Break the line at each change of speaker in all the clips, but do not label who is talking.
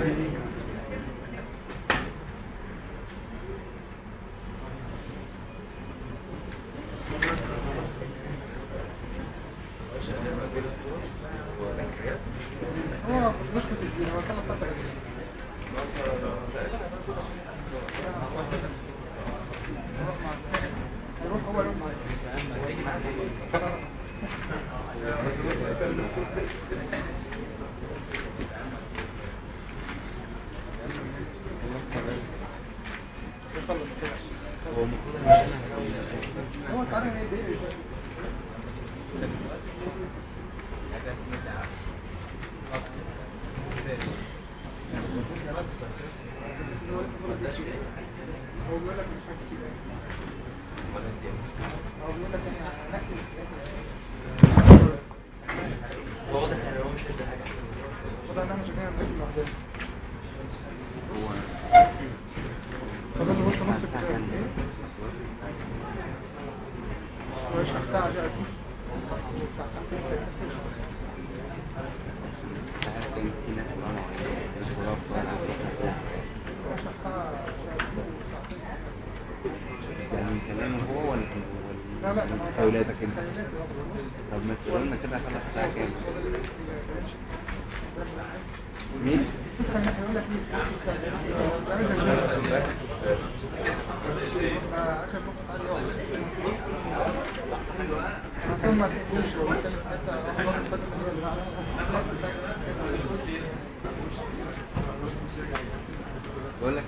هو مشكلة الدين هو كان فترة يروح هو يروح هو تعالى ايه ده هو بيقول لك مش حاجة كده هو بيقول لك يعني نقل
واضح ان هو مش قد حاجه
وده انا مش جاي نقل لوحدنا طب انت بص نص الكتاب هو مش بتاع جاء بتاع خمسين ستة
في ناس بيقولوا عليه مش بيقولوا بصراحة
هو شرحها
يعني من كلامه هو ولا
لا لا
من تخيلاتك انت
تخيلاتي اه
طب ما تقول لنا كده خلص الساعة كام مين؟
بص خلينا هقول لك ايه اخر نص عادي اه عشان ما تقولش هو بيتكلم في حته افضل الفتره اللي
بقول لك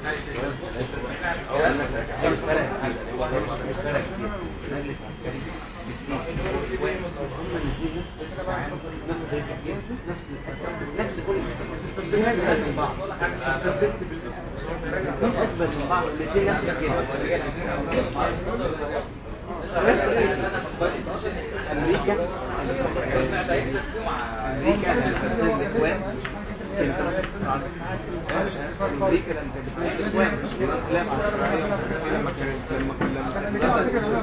بقول لك هي مش فارقة حاجة هو هي مش مش فارقة كتير مجلس عسكري بسيط هم الاثنين نفس نفس كل الاثنين اثبت من بعض الاثنين اثبت من بعض الاثنين نفس كده امريكا امريكا لما تنزل الاخوان امريكا لما كانت الاخوان الافلام لما كانت لما لما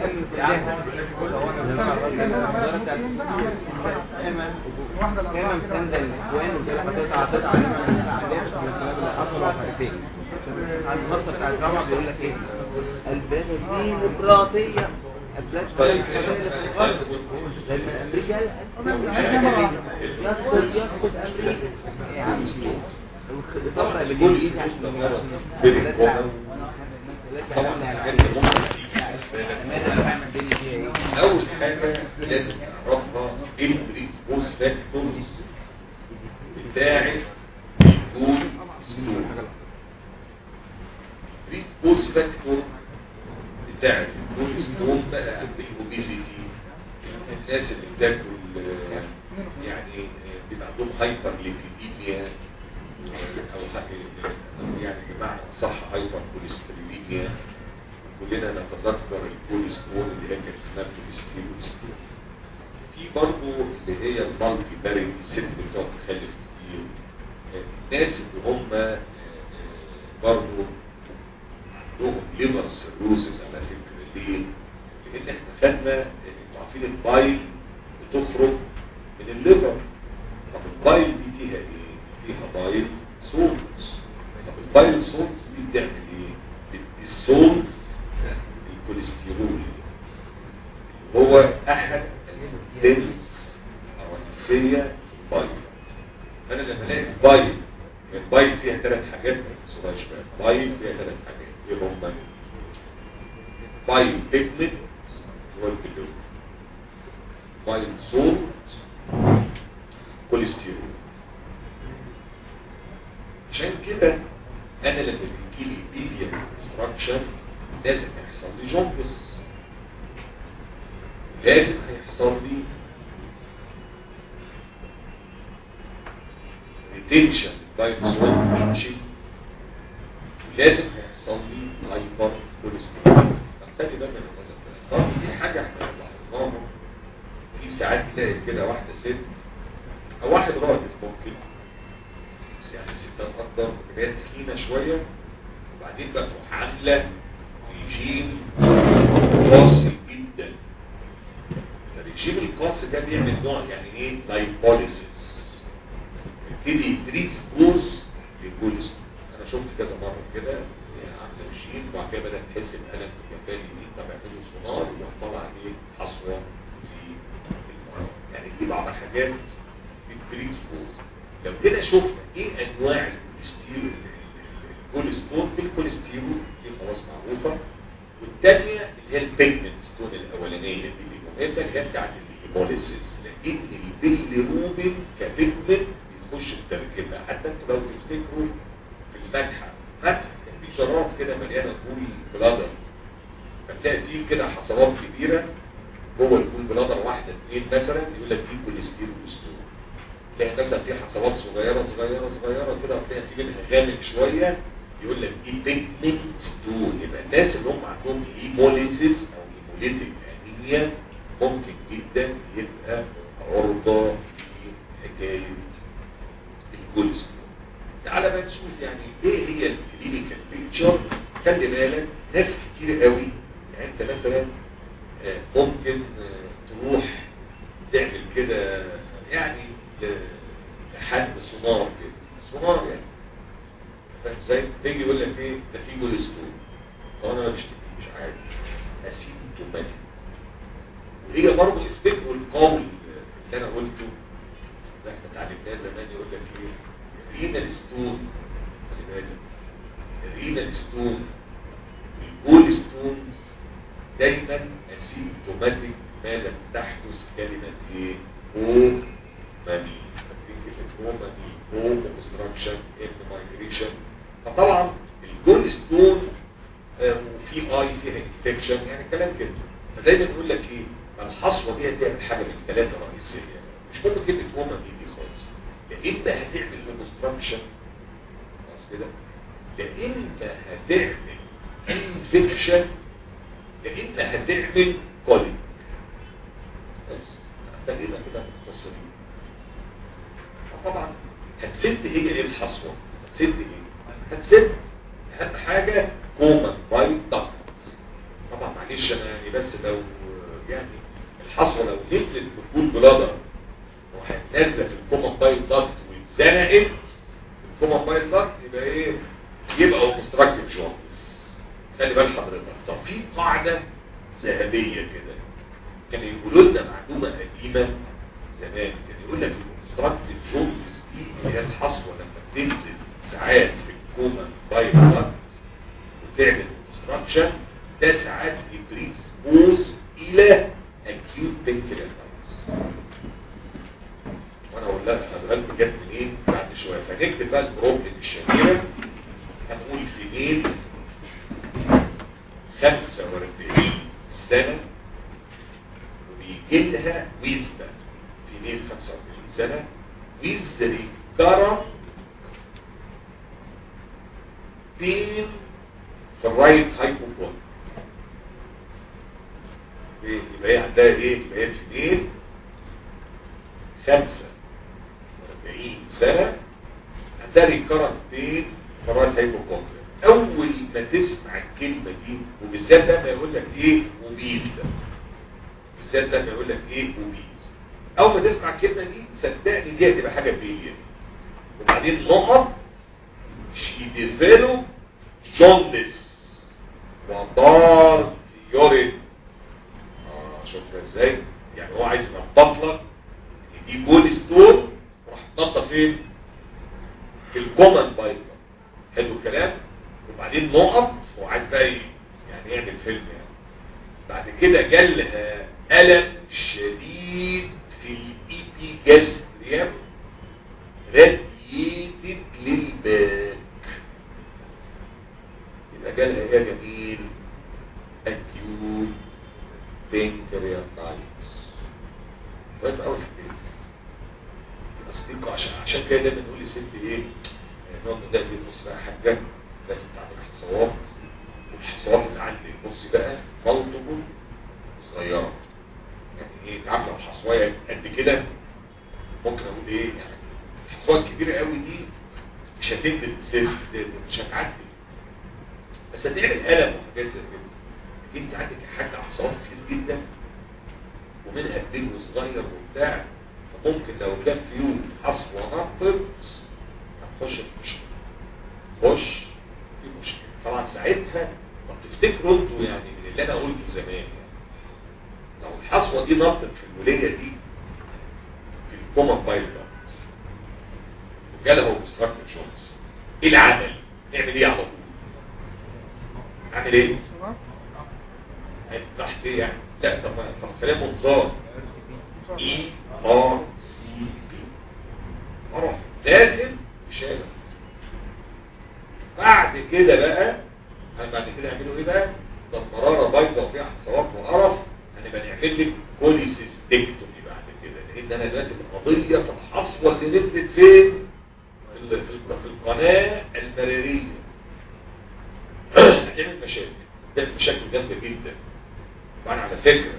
كان مساندة الاخوان وكده هتقطع هتقطع علينا من الكلام اللي حصل وحركتين النص بتاع الجامعة بيقول لك ايه البلاد الديمقراطية البلاد الديمقراطية في الغرب لان امريكا يسقط يسقط امريكا يا عم الطبقة اللي جوه ايدي عشان
اول حاجه لازم نعرفها البريكسبوز فاكتورز بتاعه الجول ستون بريكسبوز فاكتور بتاعه الجول ستون بقى الاوبيزيتي الناس اللي بتاكل آه، يعني آه، بيبقى عندهم هايبر ليبيديميا او حاجه أو يعني بمعنى صح هايبر كوليستروليميا كلنا نتذكر الكوليسترول اللي هي كانت اسمها كوليسترول في برضه اللي هي المالتي باريتي ست اللي بتقعد تخلف كتير الناس اللي هم آه، آه، برضه عندهم ليفر سيروسز على فكره ليه؟ لان احنا خدنا انتوا عارفين البايل بتخرج من الليفر طب البايل دي فيها ايه؟ فيها بايل سولتس طب البايل سولتس دي بتعمل ايه؟ بتديسولف الكوليسترول هو احد الدنس او النسية البايل فانا لما الاقي البايل البايل فيها ثلاث حاجات صغيرة شوية بايل فيها ثلاث حاجات ايه هم بايل بيجمنت هو البلو بايل سولت كوليسترول عشان كده انا لما بيجي لي بيليا ستراكشر لازم يحصل لي جومبس لازم هيحصل لي ريتنشن داينوسور يمشي لازم هيحصل لي هايبر كوليسترول خلي بالك من هذا الكلام برضه في حاجه احنا لاحظناها في ساعات تلاقي كده واحده ست او واحد راجل ممكن بس يعني الستات اكتر بتبقى تخينه شويه وبعدين بقى تروح عامله ريجيم قاسي جدا الريجيم القاسي ده بيعمل نوع يعني ايه لايبوليسيس يبتدي يدريس بوز للجول ستون انا شفت كذا مره كده يعني عامله مشين وبعد كده بدات تحس بألم في الجبال اليمين طب اعملوا سونار وراح طالع ايه حصوه في المرض يعني دي بعض الحاجات في البريكسبوز لو كده شفنا ايه انواع الكوليسترول الكوليسترول في الكوليسترول دي خلاص معروفه والثانيه اللي هي البيجمنت ستون الاولانيه دي اللي مهمه اللي هي بتاعت الهيموليسيس لان البيليروبين كبيجمنت بتخش في تركيبها حتى انتوا لو تفتكروا في المتحف متحف كان في شراب كده مليانه بول بلادر فتلاقي فيه كده حصوات كبيره جوه البول بلادر واحده اثنين مثلا يقول لك دي كوليسترول ستون تلاقي مثلا في حصوات صغيرة صغيرة صغيرة كده وتلاقي في منها غامق شوية يقول لك دي بيجمنت ستون يبقى الناس اللي هم عندهم هيموليسيس او هيموليتيك انيميا ممكن جدا يبقى عرضة في حكاية الكوليسترول تعالى بقى نشوف يعني ايه هي الكلينيكال بيكتشر خلي بالك ناس كتير قوي يعني انت مثلا آه، ممكن آه، تروح تعمل كده يعني لحد سونار كده سونار يعني فاهم ازاي تيجي يقول لك ايه ده في كوليسترول طب انا ما بشتكيش عادي اسيمتوماتيك وهي برضه افتكروا القول اللي انا قلته ده احنا اتعلمناه زمان يقول لك ايه الرينال ستون خلي بالك الرينال ستون الجول ستونز دايما اسيمتوماتيك ما لم تحدث كلمه ايه او ماني او ماني او اوبستراكشن ان مايجريشن فطبعا الجول ستون آه، وفي اي فيها انفكشن يعني كلام كده فدايما يقول لك ايه الحصوه دي هتعمل حاجه من ثلاثه رئيسيه مش مهم كلمه هوما دي دي خالص يا اما هتعمل اوبستراكشن خلاص كده يا اما هتعمل انفكشن يا اما هتعمل كوليك بس خلينا كده مختصرين طبعا هتسد هي ايه الحصوه هتسد ايه هتسد اهم حاجه كوما باي ضغط طبعا معلش انا يعني بس لو يعني الحصوه لو نزلت بكون بلادر وهتنزل في الكوما باي ضغط واتزنقت الكوما باي ضغط يبقى ايه يبقى اوبستراكتيف جوندس خلي بال حضرتك طب في قاعده ذهبيه كده كانوا يقولوا لنا معلومه قديمه زمان كان يقول لك الاوبستراكتيف جوندس دي اللي هي الحصوه لما بتنزل ساعات في الكوما باي ضغط وتعمل اوبستراكشن ده ساعات يبريسبوز الى اكيوت بنكرياتايتس وانا اقول لك خلي بالك جت منين بعد شويه فنكتب بقى البروبلم الشهيره هنقول في ميل 45 سنه وبيجي لها ويزبا في ميل 45 سنه ويز ريكارا بين في الرايت هايبوفون يبقى هي عندها ايه يبقى هي في ميل 45 سنة عندها ريكارنت بين في الرايت هايبوفون اول ما تسمع الكلمة دي وبالذات لما يقول لك ايه وبيز ده بالذات لما يقول لك ايه وبيز اول ما تسمع الكلمة دي صدقني دي هتبقى حاجة بيليا وبعدين نقط شي ديفلوب جوندس وضار يورين اه شوفها ازاي يعني هو عايز ينبط لك يجيب جول ستون وراح تنطط فين في الكومن بايبر حلو الكلام وبعدين نقط هو عايز بقى ي- يعني يعمل فيلم يعني بعد كده جالها ألم شديد في الإيبي جاستريم راديتد للباك يبقى جالها يا جميل أكيوت بنكرياتايتس طيب أول حاجة أصدقوا عشان عشان كده دايما نقول للست إيه نقعد ده دي بص بقى يا حاجة ده أنت عندك حصوات والحصوات اللي عندك بص بقى مالتيبل صغيرة يعني ايه تعرف لو حصواية قد كده ممكن اقول ايه يعني الحصوات الكبيرة قوي دي مش هتنزل تسيف مش هتعدي بس هتعمل ألم وحاجات زي كده انت عندك حاجة حصوات كتير جدا ومنها كبير وصغير وبتاع فممكن لو كان في يوم حصوة نطت هتخش في مشكلة خش في مشكله طبعا ساعتها طب تفتكروا انتوا يعني من اللي انا قلته زمان يعني لو الحصوه دي نطت في الوليه دي في الكومن بايل ده وجالها اوبستراكتيف شوكس ايه العمل؟ نعمل ايه على طول؟ نعمل ايه؟ تحت ايه يعني؟ لا طب طب خليها منظار اي ار سي بي اروح داخل شالة بعد كده بقى هل بعد كده يعملوا ايه بقى ده المرارة بايظة وفيها حصوات وقرف هنبقى نعمل لك كوليسيستكتومي بعد كده لان انا دلوقتي القضية في الحصوة اللي نزلت فين في, ال- في, ال- في القناة المرارية هتعمل مشاكل هتعمل مشاكل جامدة جدا طبعا على فكرة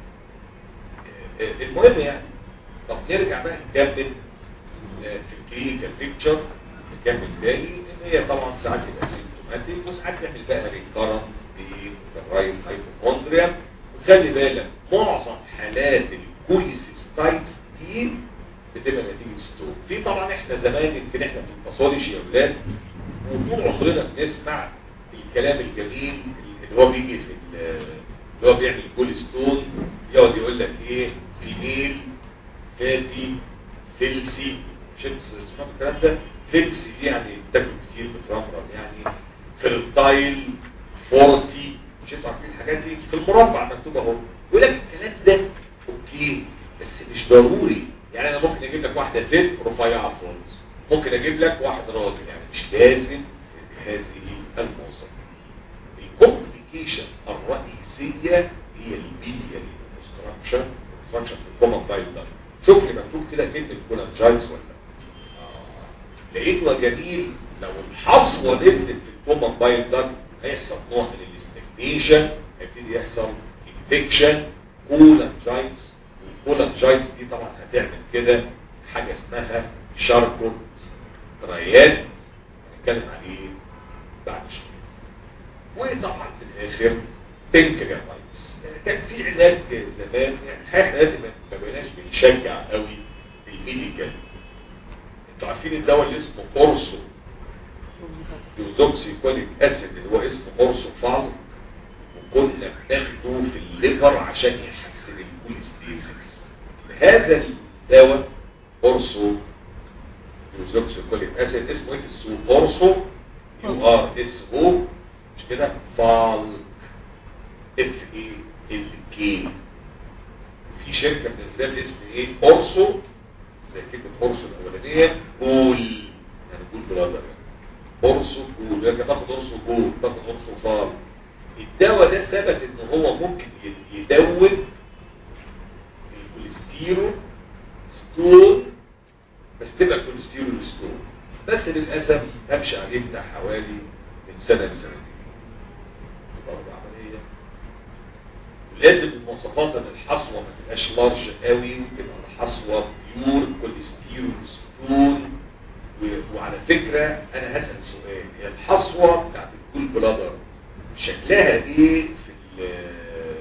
آه، آه، المهم يعني طب نرجع بقى نكمل آه، في الكلينيكال بيكتشر نكمل تاني ان هي طبعا ساعات تبقى سيمتوماتيك وساعات نعمل بقى ريكارنت بالرايت هايبوكوندريا وخلي بالك معظم حالات الكوليسيستايتس دي بتبقى نتيجه ستوك في طبعا احنا زمان يمكن احنا في الباثولوجي يا اولاد وطول عمرنا بنسمع الكلام الجميل اللي هو بيجي في ال- اللي هو بيعمل كول ستون يقعد يقول لك ايه فيميل فاتي فيلسي مش انت سمعت الكلام ده فيلسي دي يعني بتاكل كتير بترمرم يعني فيرتايل فورتي مش انتوا عارفين الحاجات دي في المربع مكتوب اهو يقول لك الكلام ده اوكي بس مش ضروري يعني انا ممكن اجيب لك واحده ست رفيعه خالص ممكن اجيب لك واحد راجل يعني مش لازم هذه المواصفات الكومبليكيشن الرئيسية هي البيلياري كونستراكشن كونستراكشن في الكومن بايل ده شوف لي مكتوب كده كلمة كولانجايز ولا آه. لقيته يا جميل لو الحصوة نزلت في الكومن بايل ده هيحصل نوع من الاستجنيشن هيبتدي يحصل انفكشن كولانجايز والكولانجايز دي طبعا هتعمل كده حاجة اسمها شاركوت تريات هنتكلم عليه بعد شوية وطبعا في الاخر بنكرياتايتس كان في علاج زمان يعني الحقيقه احنا دلوقتي ما- ما بقيناش بنشجع قوي الميديكال انتوا عارفين الدواء اللي اسمه اورسو يوزوكسي كوليك اسيد اللي هو اسمه اورسو فال وكنا بناخده في الليفر عشان يحسن الكوليستيزيس هذا الدواء اورسو يوزوكسي كوليك اسيد اسمه ايه في السوق اورسو يو ار اس او مش كده فالك اف اي ال كي في شركه منزله لي اسم ايه اورسو زي كلمه اورسو الاولانيه جول يعني جول برادر يعني اورسو جول يعني باخد اورسو جول باخد اورسو فال الدواء ده ثبت ان هو ممكن ي- يدوب الكوليسترول ستون بس تبقى كوليسترول ستون بس للاسف همشي عليه بتاع حوالي من سنه لسنتين برضه عمليه لازم المواصفات ان الحصوه ما تبقاش لارج قوي وتبقى الحصوه بيور كوليسترول ستون و- وعلى فكره انا هسال سؤال هي الحصوه بتاعت الكول بلادر شكلها ايه في ال-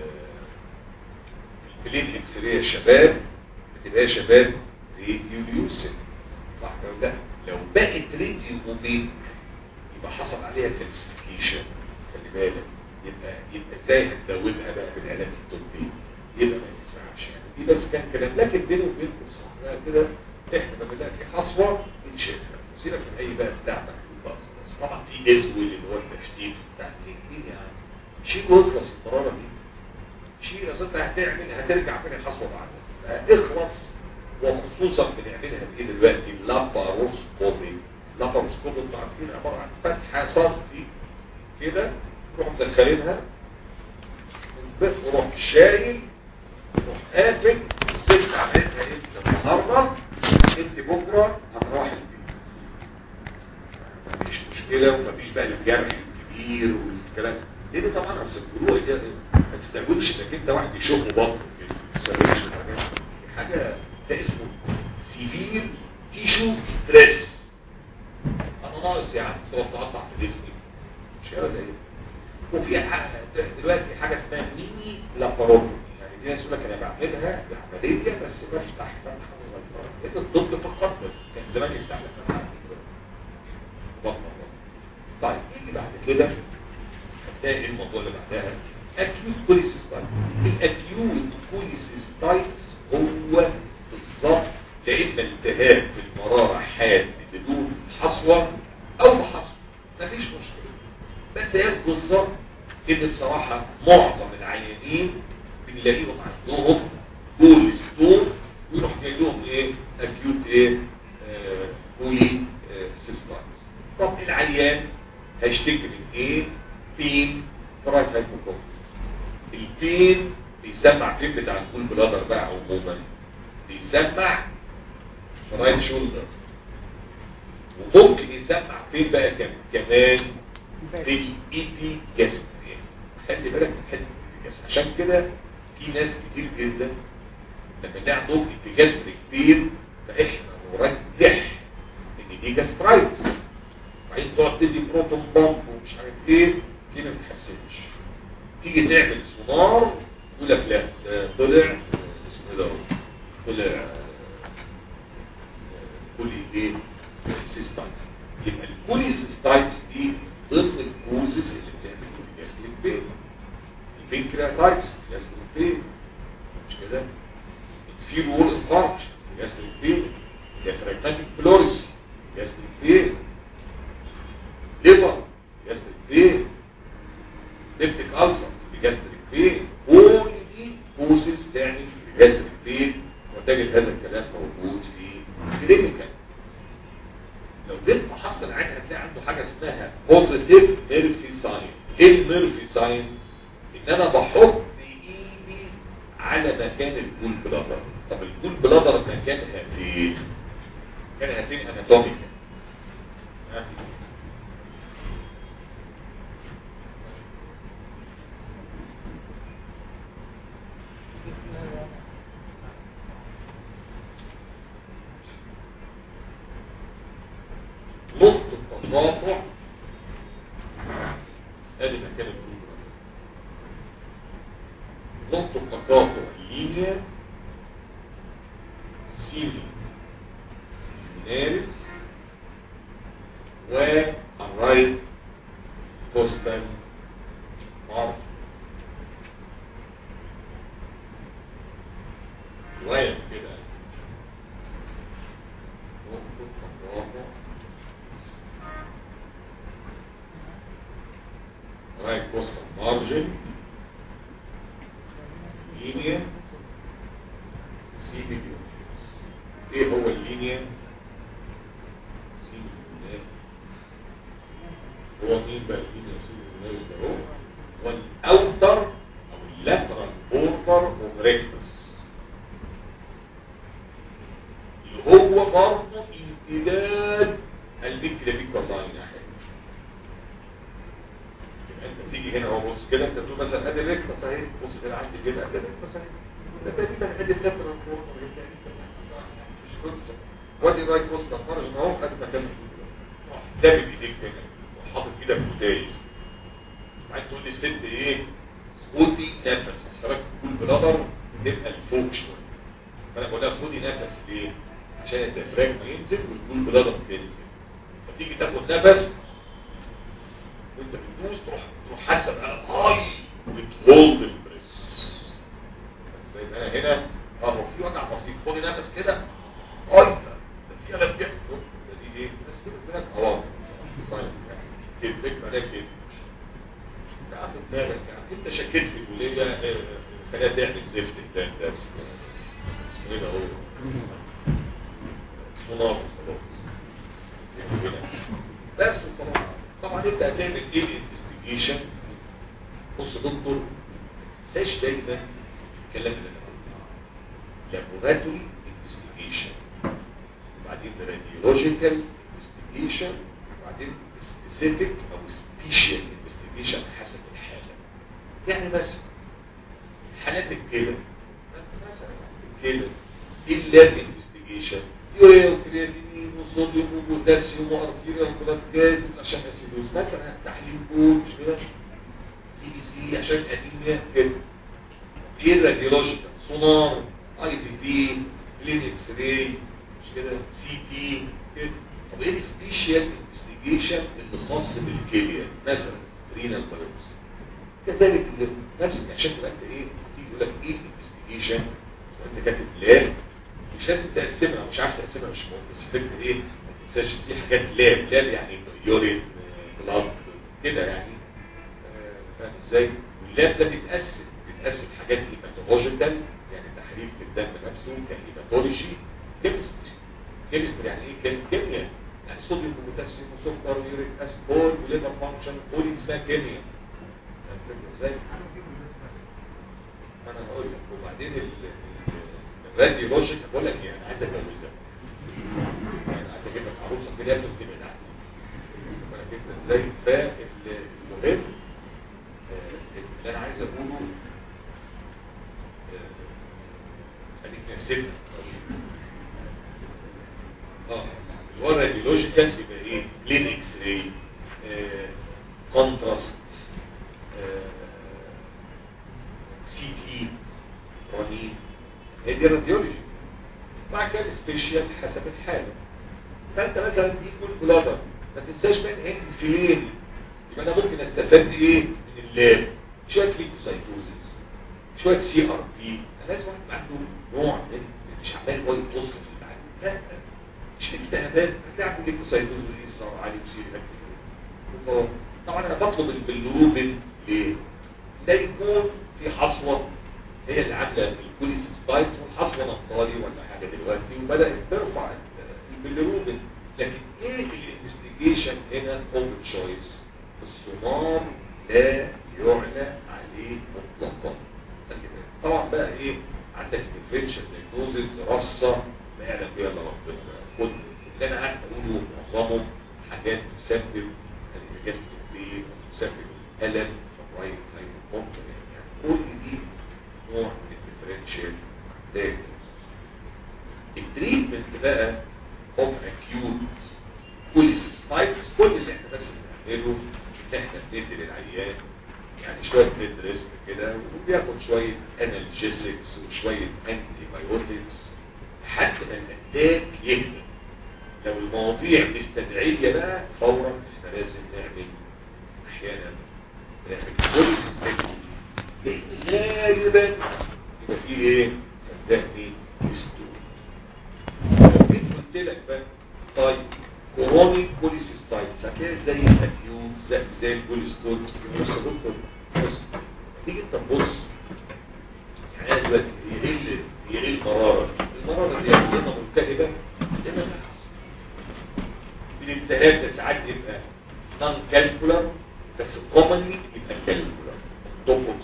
في البلين اكس راي يا شباب بتبقى يا شباب راديوليوسين صح ولا لا لو بقت راديو اوبيك يبقى حصل عليها كالسيفيكيشن خلي بالك يبقى يبقى ازاي هتدوبها بقى بالعلاج الطبي يبقى ما ينفعش يعني دي بس كان كلام لكن بيني وبينكم صح بقى كده احنا لما بنلاقي في حصوه بنشيلها سيبك من اي بقى بتاع مكتوب بقى خلاص طبعا في ازول اللي هو التشتيت بتاع التكنيك يعني شيل واخلص القراره دي شيل اصل انت هتعمل هترجع تاني خطوه بعدها اخلص وخصوصا بنعملها بايه دلوقتي لاباروسكوبي لاباروسكوبي انتوا عارفين عباره عن فتحه سنتي كده نروح مدخلينها وروح شايل روح قافل الست عملتها انت النهارده انت بكره هتروح البيت مفيش مشكله ومفيش بقى الجرح الكبير والكلام لان طبعا اصل الجروح ده ما تستقبلش انك انت واحد يشوف بطنه كده ما تستقبلش الحاجات دي. حاجه ده اسمه سيفير تيشو ستريس انا ناقص يعني تقعد تقطع في جسمي مش كده ولا ايه وفي حاجة دلوقتي حاجه اسمها ميني لاباروتومي يعني في ناس يقول لك انا بعملها بعمليه بس بفتح فتحه صغيره لان الطب تقدم كان زمان يفتح لك فتحه كبيرة. بطنه عندها اكيوت كوليسيستايتس الاكيوت كوليسيستايتس هو بالظبط لا اما التهاب في المراره حاد بدون حصوه او بحصوه مفيش مشكله بس هي القصه ان بصراحه معظم العيانين بنلاقيهم عندهم كول ستون ويروح جاي لهم ايه اكيوت ايه آه كولي آه سيستايتس طب العيان هيشتكي من ايه بين فرايت هايبوكوم البين بيسمع فين بتاع الكول بلادر بقى عموما بيسمع فرايت شولدر وممكن يسمع فين بقى كم- كمان في الايبي جاست خلي بالك من حته الجاست عشان كده في ناس كتير جدا لما نلاقي عندهم اتجاز كتير فاحنا نرجح ان دي جاسترايتس بعدين تقعد تدي بروتون بامب ومش عارف ايه دي ما بتحسنش تيجي تعمل سونار يقول لك لا ده طلع اسمه ده طلع كولي ايه سيستايتس يبقى الكولي سيستايتس دي ضمن الكوزز اللي بتعمل كوليجاستريك بين البنكرياتايتس كوليجاستريك بين مش كده في رول انفاركشن كوليجاستريك بين diaphragmatic بلوريس كوليجاستريك بين ليفر كوليجاستريك بين ليبتيك ألسر كوليجاستريك بين كل دي كوزز تعمل كوليجاستريك بين وتجد هذا الكلام موجود في كلينيكال لو جيت فحصت العين هتلاقي عنده حاجه اسمها بوزيتيف ميرفي ساين ايه الميرفي ساين ان انا بحط ايدي على مكان الجول بلادر طب الجول بلادر مكانها فين مكانها فين اناتوميكال ها؟ نقطة التقاطع ادي مكان الجول نقطة التقاطع لينيا سيلي نارس والرايت كوستال مارك شوية كده نقطة التقاطع right coastal margin linear CBD ايه هو اللينيا CBD هو مين بقى اللينيا CBD ده هو والاوتر او اللاترال بوردر اوف ريكتس اللي هو برضه امتداد البيكلابيكال لاين يا حبيبي انت تيجي هنا اهو بص كده انت بتقول مثلا ادي الريكتس اهي بص كده عندي كده ادي الريكتس اهي ده تقريبا ادي اللاترال بوردر مش قصه وادي رايت وسط الفرج اهو ادي مكان ده بايديك هنا وحاطط ايدك قدايس بعدين تقول لي الست ايه خدي نفس اسفلك كل بلادر تبقى لفوق شويه فانا بقول لها خدي نفس ليه عشان الديافراجم ينزل والكول بلادر تنزل فتيجي تاخد نفس وانت بتدوس تروح تروح حاسه بقى هاي وبتهولد البريس زي ما انا هنا اهو في وجع بسيط خدي نفس كده هاي ده في الم كده ده دي ايه بس كده بالك اه صايم كده الفكره ده كده ده عند دماغك يعني انت شكيت في الكليه آه، خليها تعمل زفت الدم ده اسمه اسمه ايه ده هو اسمه نار خلاص بس وخلاص طبعا انت هتعمل ايه الانفستيجيشن بص يا دكتور ساش دايما الكلام اللي انا قلته لابوراتوري انفستيجيشن وبعدين راديولوجيكال انفستيجيشن وبعدين سبيسيفيك او سبيشال انفستيجيشن حسب الحاله يعني مثلا حالات الكلى مثلا مثلا الكلى ايه اللاب انفستيجيشن يوريا وكرياتينين وصوديوم وبوتاسيوم وارتيريا وكلات جاز عشان اسيدوز مثلا تحليل بول مش كده سي بي سي عشان انيميا كده ايه الراديولوجيكال سونار اي في في كلين اكس راي مش كده سي تي كده طب ايه السبيشال انفستيجيشن اللي خاص بالكليه مثلا رينال بايوبسي كذلك الليفر نفس عشان تبقى انت ايه تيجي يقول لك ايه الانفستيجيشن وانت كاتب لاب مش لازم تقسمها مش عارف تقسمها مش مهم بس الفكره ايه ما تنساش في حاجات لاب لاب يعني يورين بلاد كده يعني آه، فاهم ازاي واللاب ده بيتقسم بيتقسم حاجات هيماتولوجيكال يعني تحريف في الدم نفسه كهيماتولوجي كيمستري كيمستري يعني ايه كيم- كيمياء يعني صوديوم وبوتاسيوم وسكر ويوريك اسيد بول وليفر فانكشن كل دي اسمها كيمياء فاهم الفكرة ازاي انا هقول لك وبعدين ال- ال- الراديولوجيك بقول لك ايه انا عايز اتجوزك يعني عايز اجيب لك عروسه كده يا ابني وتبعد عني وانا فكرة ازاي فالمهم آه، اللي انا عايز اقوله آه، اديك نسيت اه اللي هو الراديولوجيكال يبقى ايه بلين اكس راي كونتراست سي تي رنين هي دي الراديولوجي مع كده سبيشال حسب الحاله فانت مثلا دي كل بلادر ما تنساش بقى ان عندي فين يبقى انا ممكن استفاد ايه من اللاب شويه ليكوسايتوزيس شويه سي ار بي انا لازم واحد عنده نوع من مش عمال هو يبص في المعلومات لا مش في التهابات هتلاقي عنده ليكوسايتوزيس ودي صار عالي وسير طبعا انا بطلب البلروبين ليه؟ ده يكون في حصوه هي اللي عامله الكوليسيستايتس والحصوه نطالي ولا حاجه دلوقتي وبدات ترفع البلروبين لكن ايه الانفستيجيشن هنا اوبن تشويس الصمام لا يعلى عليه مطلقا خلي بالك. طبعا بقى ايه عندك ديفرنشال دايجنوزز رصه ما يعلم بها الا ربنا خد اللي انا قاعد اقوله معظمهم حاجات تسبب الانجاز البيت وتسبب الالم في الرايت هايبوكونتر يعني كل دي نوع من الديفرنشال دايجنوزز التريتمنت بقى اوف اكيوت كوليسيستايتس كل اللي احنا بس بنعمله ان احنا بندي للعيان يعني شويه بليد ريسك كده وبياخد شويه انالجيسكس وشويه انتي بايوتكس لحد ما الاتاك يهدى لو المواضيع مستدعيه بقى فورا احنا لازم نعمل احيانا نعمل كوليسيستايتس لان غالبا يبقى فيه ايه صدقني ستون جيت قلت لك بقى طيب كورونيك كوليسيستايتس هتلاقي زي الاكيوت زي, زي الكوليسترول بص يا دكتور بص تيجي انت تبص يعني أنا دلوقتي هي ايه اللي- هي ايه المراره المراره دي يا اما ملتهبه يا اما نحس الالتهاب ده ساعات يبقى نون كالكولر بس كومنلي يبقى كالكولر دوبوز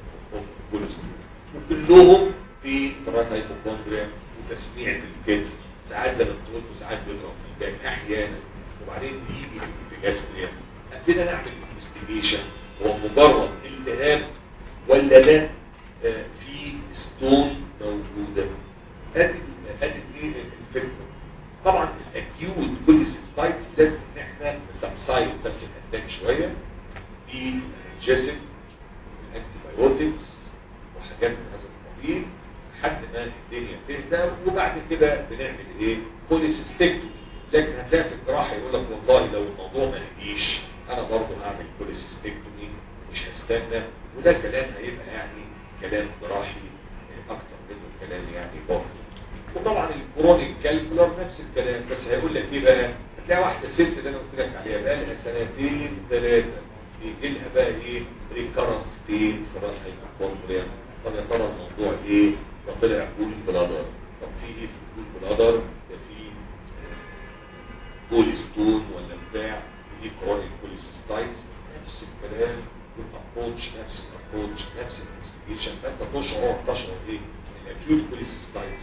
وكلهم في فرات هايبوكوندريا وتسميع الكتف ساعات زي ما انت قلت وساعات بيضرب في الباك احيانا وبعدين يجي في جاستريا ابتدي انا اعمل انفستيجيشن هو مجرد التهاب ولا ده آه، في ستون موجوده ادي ادي ايه الفكره طبعا في الاكيوت كوليسيستايتس لازم ان احنا نسبسايد بس الاتاك شويه بالانالجيسك الانتي بايوتكس وحاجات من هذا القبيل لحد ما الدنيا تهدى وبعد كده بنعمل ايه كوليسيستكتومي لكن هتلاقي في الجراحه يقول لك والله لو الموضوع ما هديش انا برضه هعمل كوليسيستكتومي مش هستنى وده كلام هيبقى يعني كلام جراحي اكتر منه كلام يعني باطل وطبعا الكرونيك كالكولر نفس الكلام بس هيقول لك ايه بقى هتلاقي واحده ست اللي انا قلت لك عليها بقى لها سنتين ثلاثه يجي لها بقى ايه ريكارنت بين في راس الكوندريا طب يا ترى الموضوع ايه ده طلع كول بلادر طب في ايه في الكول بلادر ده في كول ستون ولا بتاع دي كرونيك كوليسيستايتس نفس الكلام والابروتش نفس الابروتش نفس الانفستيجيشن فانت تشعر تشعر ايه الاكيوت كوليسيستايتس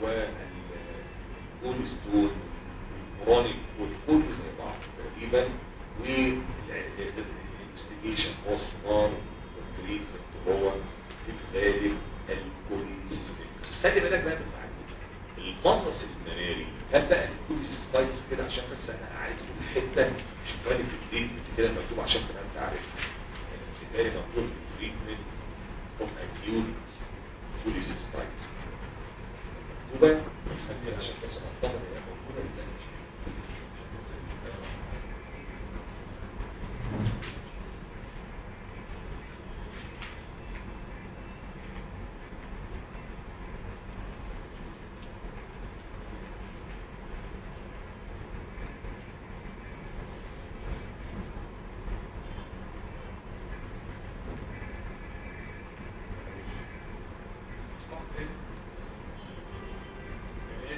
والكول ستون والكرونيك والكل زي بعض تقريبا والانفستيجيشن هو الصنار والتريتمنت هو في الغالب الكوليسيستايتس خلي بالك بقى من المعلومه المنص المناري هل بقى الكوليسيستايتس كده عشان بس انا عايز كل حته مش فاهم في التريتمنت كده مكتوب عشان تبقى انت عارف بالتالي مكتوب في التريتمنت اوف اكيوت كوليسيستايتس مكتوبه خلي عشان بس اطمن هي موجوده ولا مش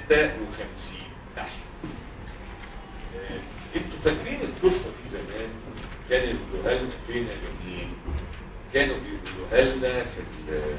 53 تحت آه، انتوا فاكرين القصة دي زمان كانوا يقولوها لنا فين يا جميل كانوا بيقولوها لنا في ال-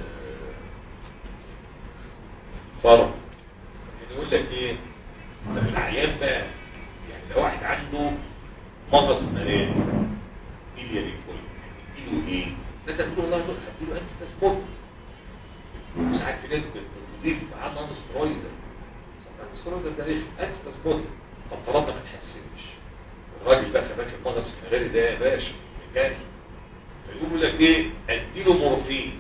الفرق كان يقول لك ايه طب العيان بقى يعني لو واحد عنده مغص مراري ايليا ريكول هتديله ايه؟ ده انت تقول والله دول هتديله انستاسموت وساعات في ناس بتضيف معاه نون سترويدال نون سترويدال ده ليش انستاسموت طب طالما ما تحسنش الراجل بقى خباك المغص المراري ده يا باشا مكاني فيقول لك ايه اديله مورفين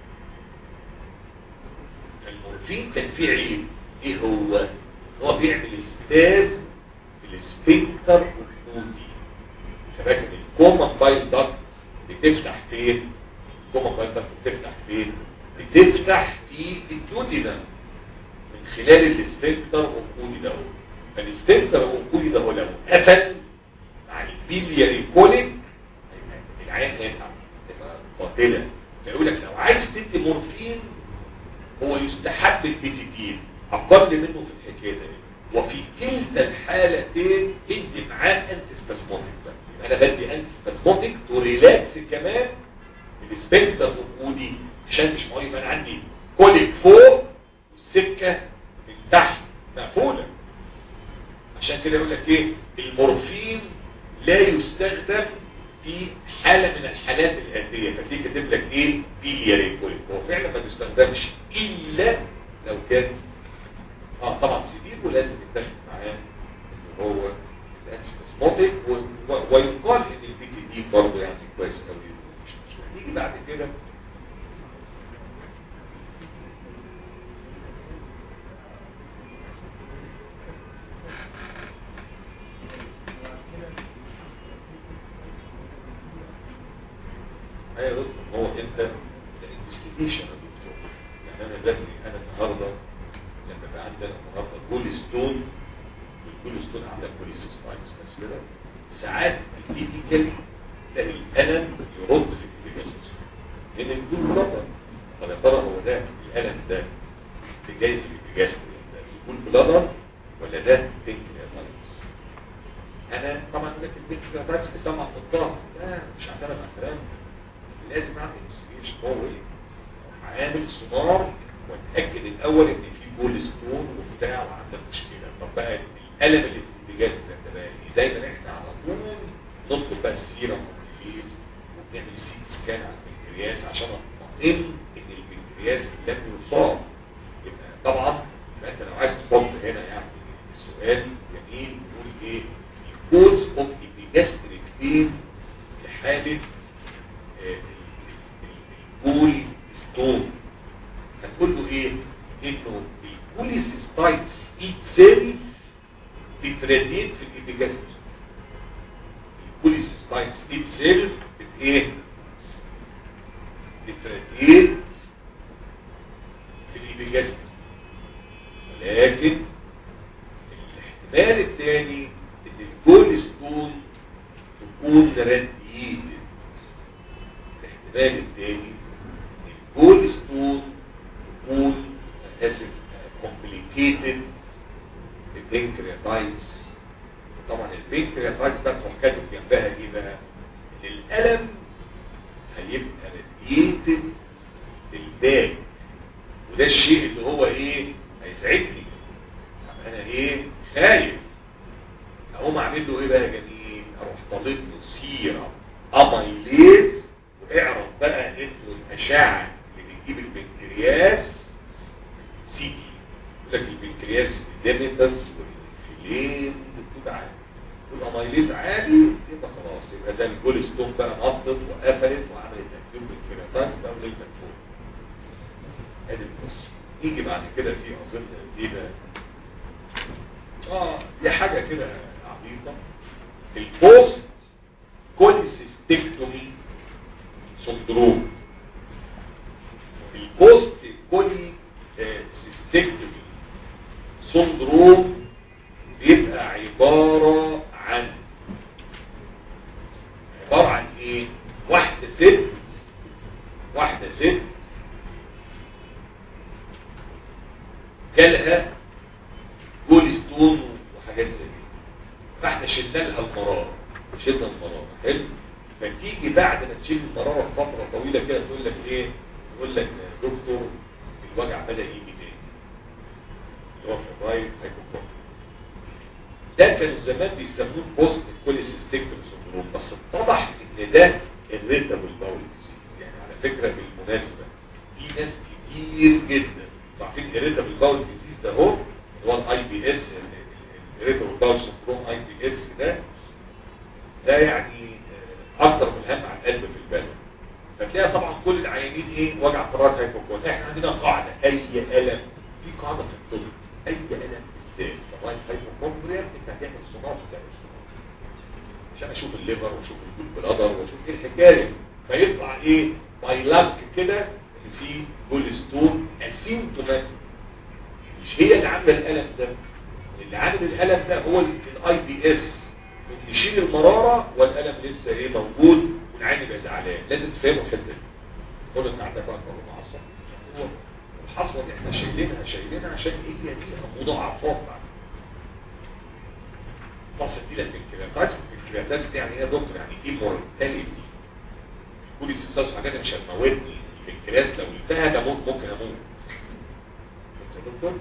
فالمورفين كان فيه عيب ايه هو هو بيعمل اسباز في السفنكتر والفلوتي شبكه الكومن بايل داكت بتفتح فين الكومن بايل داكت بتفتح فين بتفتح في الديودينم من خلال السفنكتر والفلوتي ده فالسفنكتر والفلوتي ده هو لو قفل مع البيلياري كوليك العيان هيتعب تبقى قاتله فيقول لك لو عايز تدي مورفين هو يستحب البيتيتين اقل منه في الحكايه دي وفي كلتا الحالتين ادي معاه انتي سباسموتيك بقى يبقى انا بدي انتي سباسموتيك تو ريلاكس كمان السبكتر وجودي عشان مش مهم انا عندي كوليك فوق والسكه من تحت مقفوله عشان كده يقول لك ايه المورفين لا يستخدم في حالة من الحالات الآتية فتلاقيه كاتب لك ايه بيلياري كوليك هو فعلا ما بيستخدمش إلا لو كان اه طبعا سيدير ولازم يتاخد معاه اللي هو الانسباسموتيك و- و- ويقال ان البي تي دي برضه يعني كويس قوي مش مشكله نيجي بعد كده ايوه يا دكتور هو انت ده انفستيجيشن يا دكتور يعني انا دلوقتي انا النهارده لما بقى عندنا النهارده كول ستون والكول ستون عندك بوليسيستايتس بس كده ساعات الفيتيكال تلاقي الالم يرد في الانفستيجيشن لان الجول بلطر طب يا ترى هو ده الالم ده اللي جاي في الانفستيجيشن ده الجول بلطر ولا ده بنكرياتايتس انا طبعا لك البنكرياتايتس بيسمع في الضغط لا مش هعتمد على الكلام لازم اعمل انفستيجيشن هو ايه عامل سونار واتاكد الاول ان في بول ستون وبتاع وعندك مشكله طب بقى الالم اللي في الاتجاه ده بقى إيه؟ دايما احنا على طول نطلب بقى السيرم والكليز وبنعمل سيت سكان على البنكرياس عشان اطمئن ان البنكرياس لم يصاب يبقى طبعا يبقى انت لو عايز تحط هنا يعني السؤال جميل يقول ايه الكوز اوف ايبيجاستريك بين في حاله البول ستون هتقول له ايه انه الكوليسيستايتس اتسيلف بتراديت في الابيجاستر الكوليسيستايتس اتسيلف بت ايه بتراديت في الابيجاستر ولكن الاحتمال الثاني ان البول ستون تكون راديتد الاحتمال الثاني البول ستون تكون اسف كومبليكيتد البنكرياتايتس طبعا البنكرياتايتس بقى تروح كاتب جنبها ايه بقى ان الالم هيبقى راديتد الباك وده الشيء اللي هو ايه هيسعدني طب انا ايه خايف اقوم اعمل له ايه بقى يا جميل اروح طالب له سيرم اميليز واعرف بقى انه الاشعه اللي بتجيب البنكرياس سي تي يقول لك البنكرياس ديميتس والفيلين بتبقى عادي والاميليز عادي يبقى خلاص يبقى ده الجول ستون بقى نطت وقفلت وعملت تكتيب بالكرياتايتس بقى وليل مدفون ادي القصه يجي بعد كده في اظن ايه بقى اه دي حاجه كده عبيطه البوست كوليسيستكتومي سندروم البوست كولي سيستكتومي سندروم بيبقى عبارة عن عبارة عن ايه واحدة ست واحدة ست جالها جول ستون وحاجات زي كده فاحنا شلنا لها المراره شلنا المراره حلو فتيجي بعد ما تشيل المراره فتره طويله كده تقول لك ايه تقول لك يا دكتور الوجع بدا يجي تاني اللي هو في الرايت هايبوكوندريا ده كانوا زمان بيسموه بوست كوليسيستيكتوم سندروم بس اتضح ان ده الريتابل باول ديزيز يعني على فكره بالمناسبه في ناس كتير جدا عارفين الريتابل باول ديزيز ده هو هو الاي بي اس الريتابل باول سندروم اي بي اس ده ده يعني آه، اكتر من هم على القلب في البلد فتلاقي طبعا كل العيانين ايه وجع في الراس هايبوكون احنا عندنا قاعده اي الم في قاعده في الطب اي الم بالذات في الراس هايبوكوندريا انت هتعمل صناعه وتعمل صناعه عشان اشوف الليفر واشوف الجول بلادر واشوف ايه الحكايه فيطلع ايه باي لاك كده ان في جول ستون اسيمتوماتيك مش هي اللي عامله الالم ده اللي عامل الالم ده هو الاي بي اس نشيل المراره والالم لسه ايه موجود والعين يبقى زعلان لازم تفهموا الحته دي تقول انت عندك بقى قولون عصب هو الحصوه اللي احنا شايلينها شايلينها عشان هي ليها مضاعفات بعد تصل دي للبنكرياتات البنكرياتات دي يعني ايه يا دكتور يعني في مورتاليتي كل استاذ حاجات مش هتموتني البنكرياس لو انتهى ده ممكن ممكن اموت فهمت يا دكتور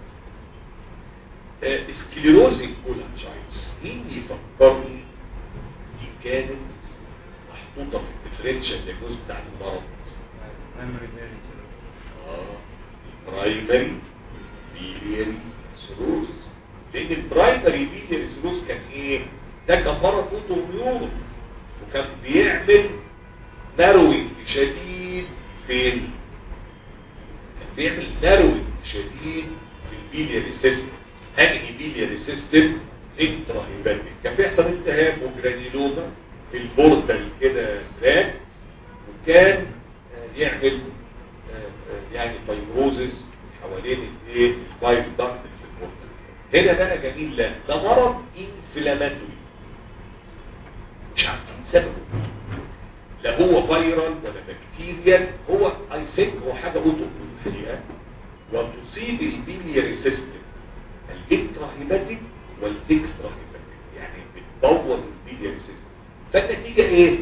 آه، سكليروزيك كولانجايتس مين يفكرني دي كانت محطوطه في الديفرنشال دياجنوز بتاع المرض برايمري بيلياري سيروزس لان البرايمري بيلياري سيروز كان ايه ده كان مرض اوتوميون وكان بيعمل ناروينج شديد فين كان بيعمل ناروينج شديد في البيلياري سيستم انهي بيلياري سيستم انتراهيباتيك كان بيحصل التهاب وجرانيلوما في البورتال كده تراك وكان آه، يعمل آه، آه، يعني فايبروزز حوالين الايه البايل داكت في البورتال هنا بقى جميل لا ده مرض انفلاماتوري مش عارفين سببه لا هو فيرال ولا بكتيريال هو اي ثينك هو حاجه اوتو الحقيقه وتصيب البيلياري سيستم الانتراهيباتيك والاكسترا هيباتيك يعني بتبوظ البيلياري سيستم فالنتيجه ايه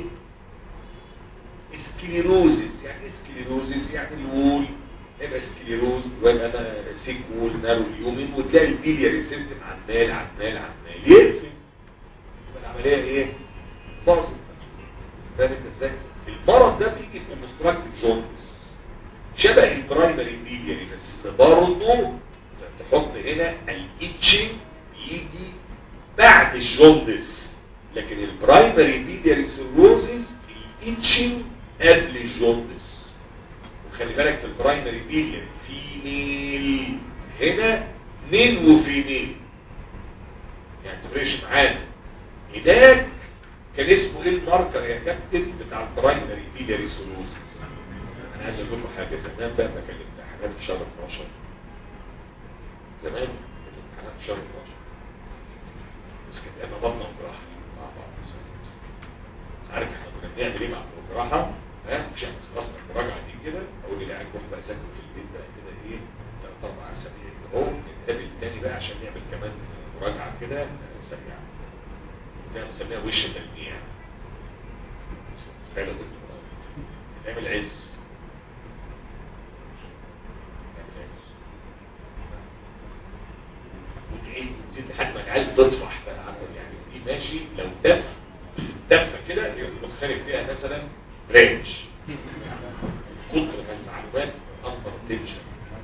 سكليروزيس يعني ايه سكليروزيس يعني الوول يبقى سكليروز ويبقى انا سيك وول نارو اليومين وتلاقي البيلياري سيستم عمال عمال عمال يقفل يبقى العمليه ايه باظت فاهم انت ازاي المرض ده بيجي في اوبستراكتيف جوندس شبه البرايمري بيلياري بس برضه تحط هنا الاتشنج يجي بعد الجوندس لكن البرايمري بيلياري سيروزيس الاتشنج قبل الجوندس وخلي بالك في البرايمري بيلياري فيميل هنا ميل وفيميل يعني تفرقش معانا هناك كان اسمه ايه الماركر يا كابتن بتاع البرايمري بيلياري سيروزيس انا عايز اقول لكم حاجه زمان بقى ما كان الامتحانات في شهر 12 زمان كانت الامتحانات في شهر 12 بس كانت اما بطنه وجراحه مع بعض عارف احنا كنا بنعمل ايه مع الجراحه ها مش احنا خلصنا المراجعه دي كده اقول للعيال روح بقى ذاكر في البيت بقى كده ايه ثلاث اربع اسابيع كده اهو نتقابل تاني بقى عشان نعمل كمان مراجعه كده سريعه كده بنسميها وش تلميع فعلا نعمل عز نعمل عز وتعيد وتزيد لحد ما العيال تطفح بقى عارفه يعني دي ماشي لو دف دفه كده يبقى متخانق فيها مثلا رينج كتر من المعلومات اندر تنشن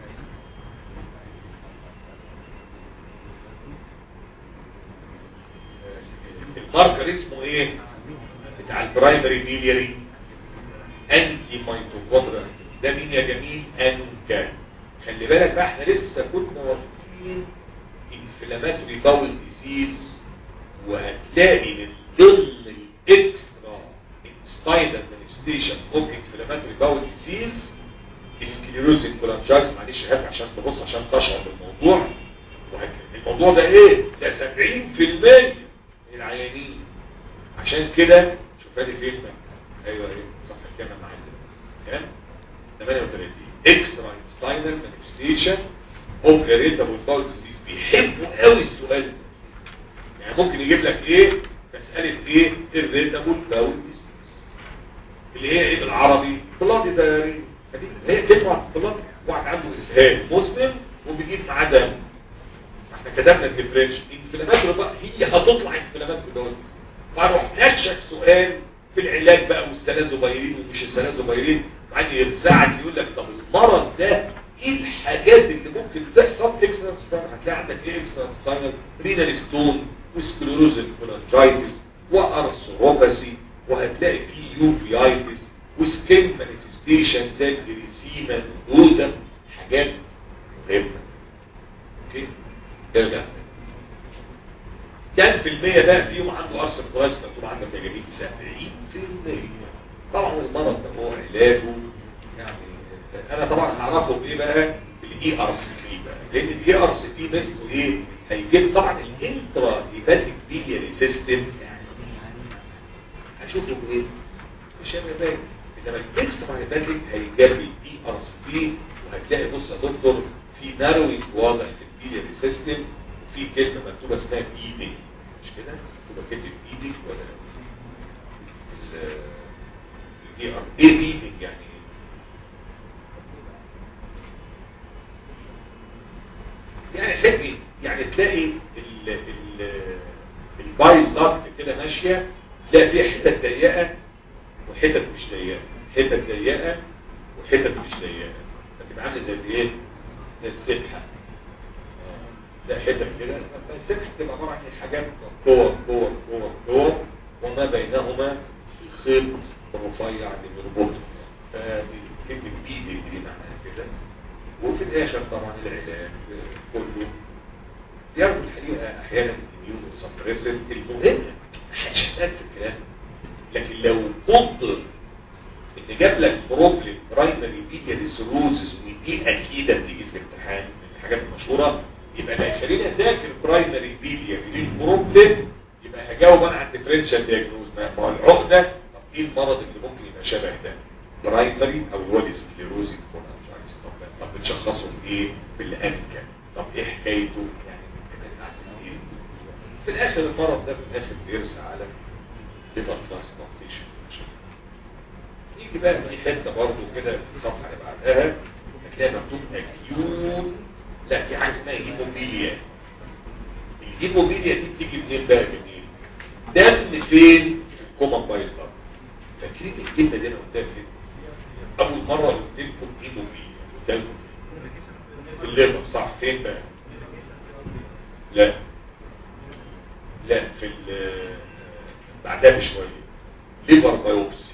الماركر اسمه ايه بتاع البرايمري بيلياري انتي ميتوكوندريا ده مين يا جميل انكا خلي بالك بقى احنا لسه كنا واخدين انفلاماتوري باول ديزيز وهتلاقي من ضمن الاكسترا سبايدر مانيفستيشن اوف انفلاماتوري باول ديزيز سكليروزيك كولانجايز معلش هات عشان تبص عشان تشعر بالموضوع وهت- الموضوع ده ايه ده 70% من العيانين عشان كده شوف ادي فين بقى ايوه ايه صح كام يا معلم كام 38 اكسترا انستاينر مانيفستيشن اوف اريتابل باول ديزيز بيحبوا قوي السؤال ده يعني ممكن يجيب لك ايه مساله ايه الريتابل باول اللي هي ايه بالعربي بلادي داري فدي هي كلمه بلادي واحد عنده اسهال مسلم وبيجيب معاه دم احنا كتبنا الديفرنش انفلاماتوري بقى هي هتطلع انفلاماتوري باول فاروح نشك سؤال في العلاج بقى والسلازوبايرين ومش السلازوبايرين بعدين يرزعك يقول لك طب المرض ده ايه الحاجات اللي ممكن تحصل اكسترا ستاينر هتلاقي عندك ايه اكسترا ستاينر رينال ستون وسكلروز كولانجايتس وارثروباسي وهتلاقي فيه يوفيايتس وسكين مانيفستيشن زي الجريسيما دوزا حاجات مهمه اوكي ارجع كام في المية بقى فيهم عنده أرسل كويس مكتوب عندك يا جميل 70 في المية طبعا المرض ده هو علاجه يعني انا طبعا هعرفه بايه بقى بالاي ار سي بي بقى لان الاي ار سي بي مثله ايه هيجيب طبعا الانترا هيباتيك بيلياري سيستم هشوفه بايه مش هيبقى باين انما الاكسترا هيباتيك هيجيب الاي ار سي بي وهتلاقي بص يا دكتور في ناروينج واضح في البيلياري سيستم وفي كلمه مكتوبه اسمها بيدنج مش كده تبقى كلمه بيدنج ولا الاي ار ايه بيدنج يعني ايه يعني حبي يعني تلاقي ال ال البايل داكت كده ماشيه تلاقي فيها حتت ضيقه وحتت مش ضيقه حتت ضيقه وحتت مش ضيقه فتبقى عامله زي الايه زي السبحه ده حتت كده السبحه بتبقى عباره عن حاجات كور كور كور كور وما بينهما الخيط الرفيع اللي بيربطه فدي كلمه بيدي دي معناها كده وفي الاخر طبعا العلاج كله ياخد الحقيقه احيانا الاميون سبريسن المهم محدش يسال في الكلام لكن لو قدر ان جاب لك بروبلم برايمري بيلياري سيروزز ودي اكيد بتيجي في الامتحان من الحاجات المشهوره يبقى اللي هيخليني اذاكر برايمري بيلياري للبروبلم يبقى هجاوب انا على الديفرنشال دياجنوز ما هو العقده طب ايه المرض اللي ممكن يبقى شبه ده برايمري او هو السكليروزي كولانجايتس طب طب بتشخصه بايه بالانكا طب ايه حكايته يعني ايه في الاخر المرض ده في الاخر بيرسى على ليفر ترانسبلانتيشن نيجي بقى في حته برضه كده في الصفحه اللي بعدها هتلاقي مكتوب اكيوت لا في حاجه اسمها هيموبيليا الهيموبيليا دي بتيجي منين بقى منين دم فين في الكومن بايل دم فاكرين الكلمه دي انا قلتها فين اول مره قلت لكم هيموبيليا قلت لكم فين في الليفر صح فين بقى لا لا في بعدها بشويه ليفر بايوبسي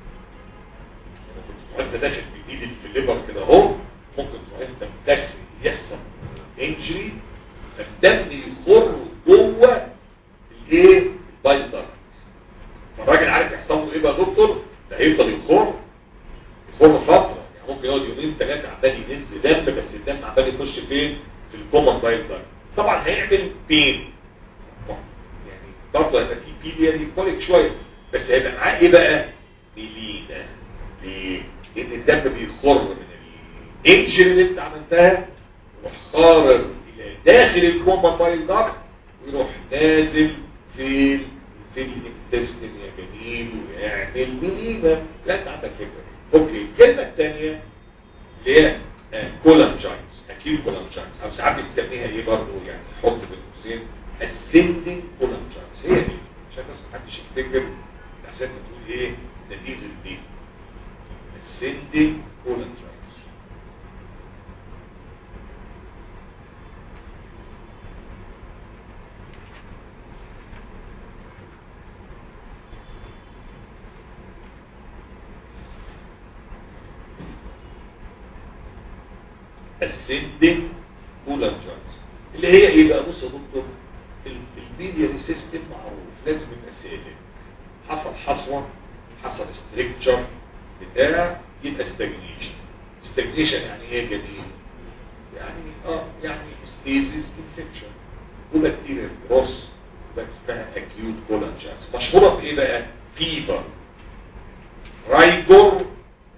كنت انت داخل بايدك في الليفر كده اهو ممكن تروح انت داخل يحصل انجري فالدم يخر جوه الايه البايل داكت فالراجل عارف يحصل له ايه بقى يا دكتور ده هيفضل يخر يخر فتره يعني ممكن يقعد يومين ثلاثه عمال ينز دم بس الدم عمال يخش فين في الكومن بايل داكت طبعا هيعمل بين يعني برضه هيبقى في بيلياري كوليك شويه بس هيبقى معاه ايه بقى ميلينا ليه؟ لان الدم بيخر من الانجري اللي انت عملتها يروح خارج الى داخل الكومن بايل داكت ويروح نازل في في الانتستين يا جميل ويعمل ميلينا لا انت عندك فكره اوكي الكلمه الثانيه اللي هي كولانجايتس اكيد كولانجايتس او ساعات بنسميها ايه برضه يعني حط بين قوسين اسندنج كولانجايتس هي دي عشان بس محدش يفتكر الاحساس بتقول ايه ده دي غير دي اسندنج كولانجايتس ascending كولانجايتس اللي هي ايه بقى بص يا دكتور البيلياري سيستم معروف لازم يبقى سالك حصل حصوه حصل ستريكتشر بتاع يبقى ستاجنيشن ستاجنيشن يعني ايه جميل يعني اه يعني ستيزيس انفكشن وبكتيريا جروس بقى اسمها اكيوت كولانجايتس مشهوره بايه بقى فيفر رايجور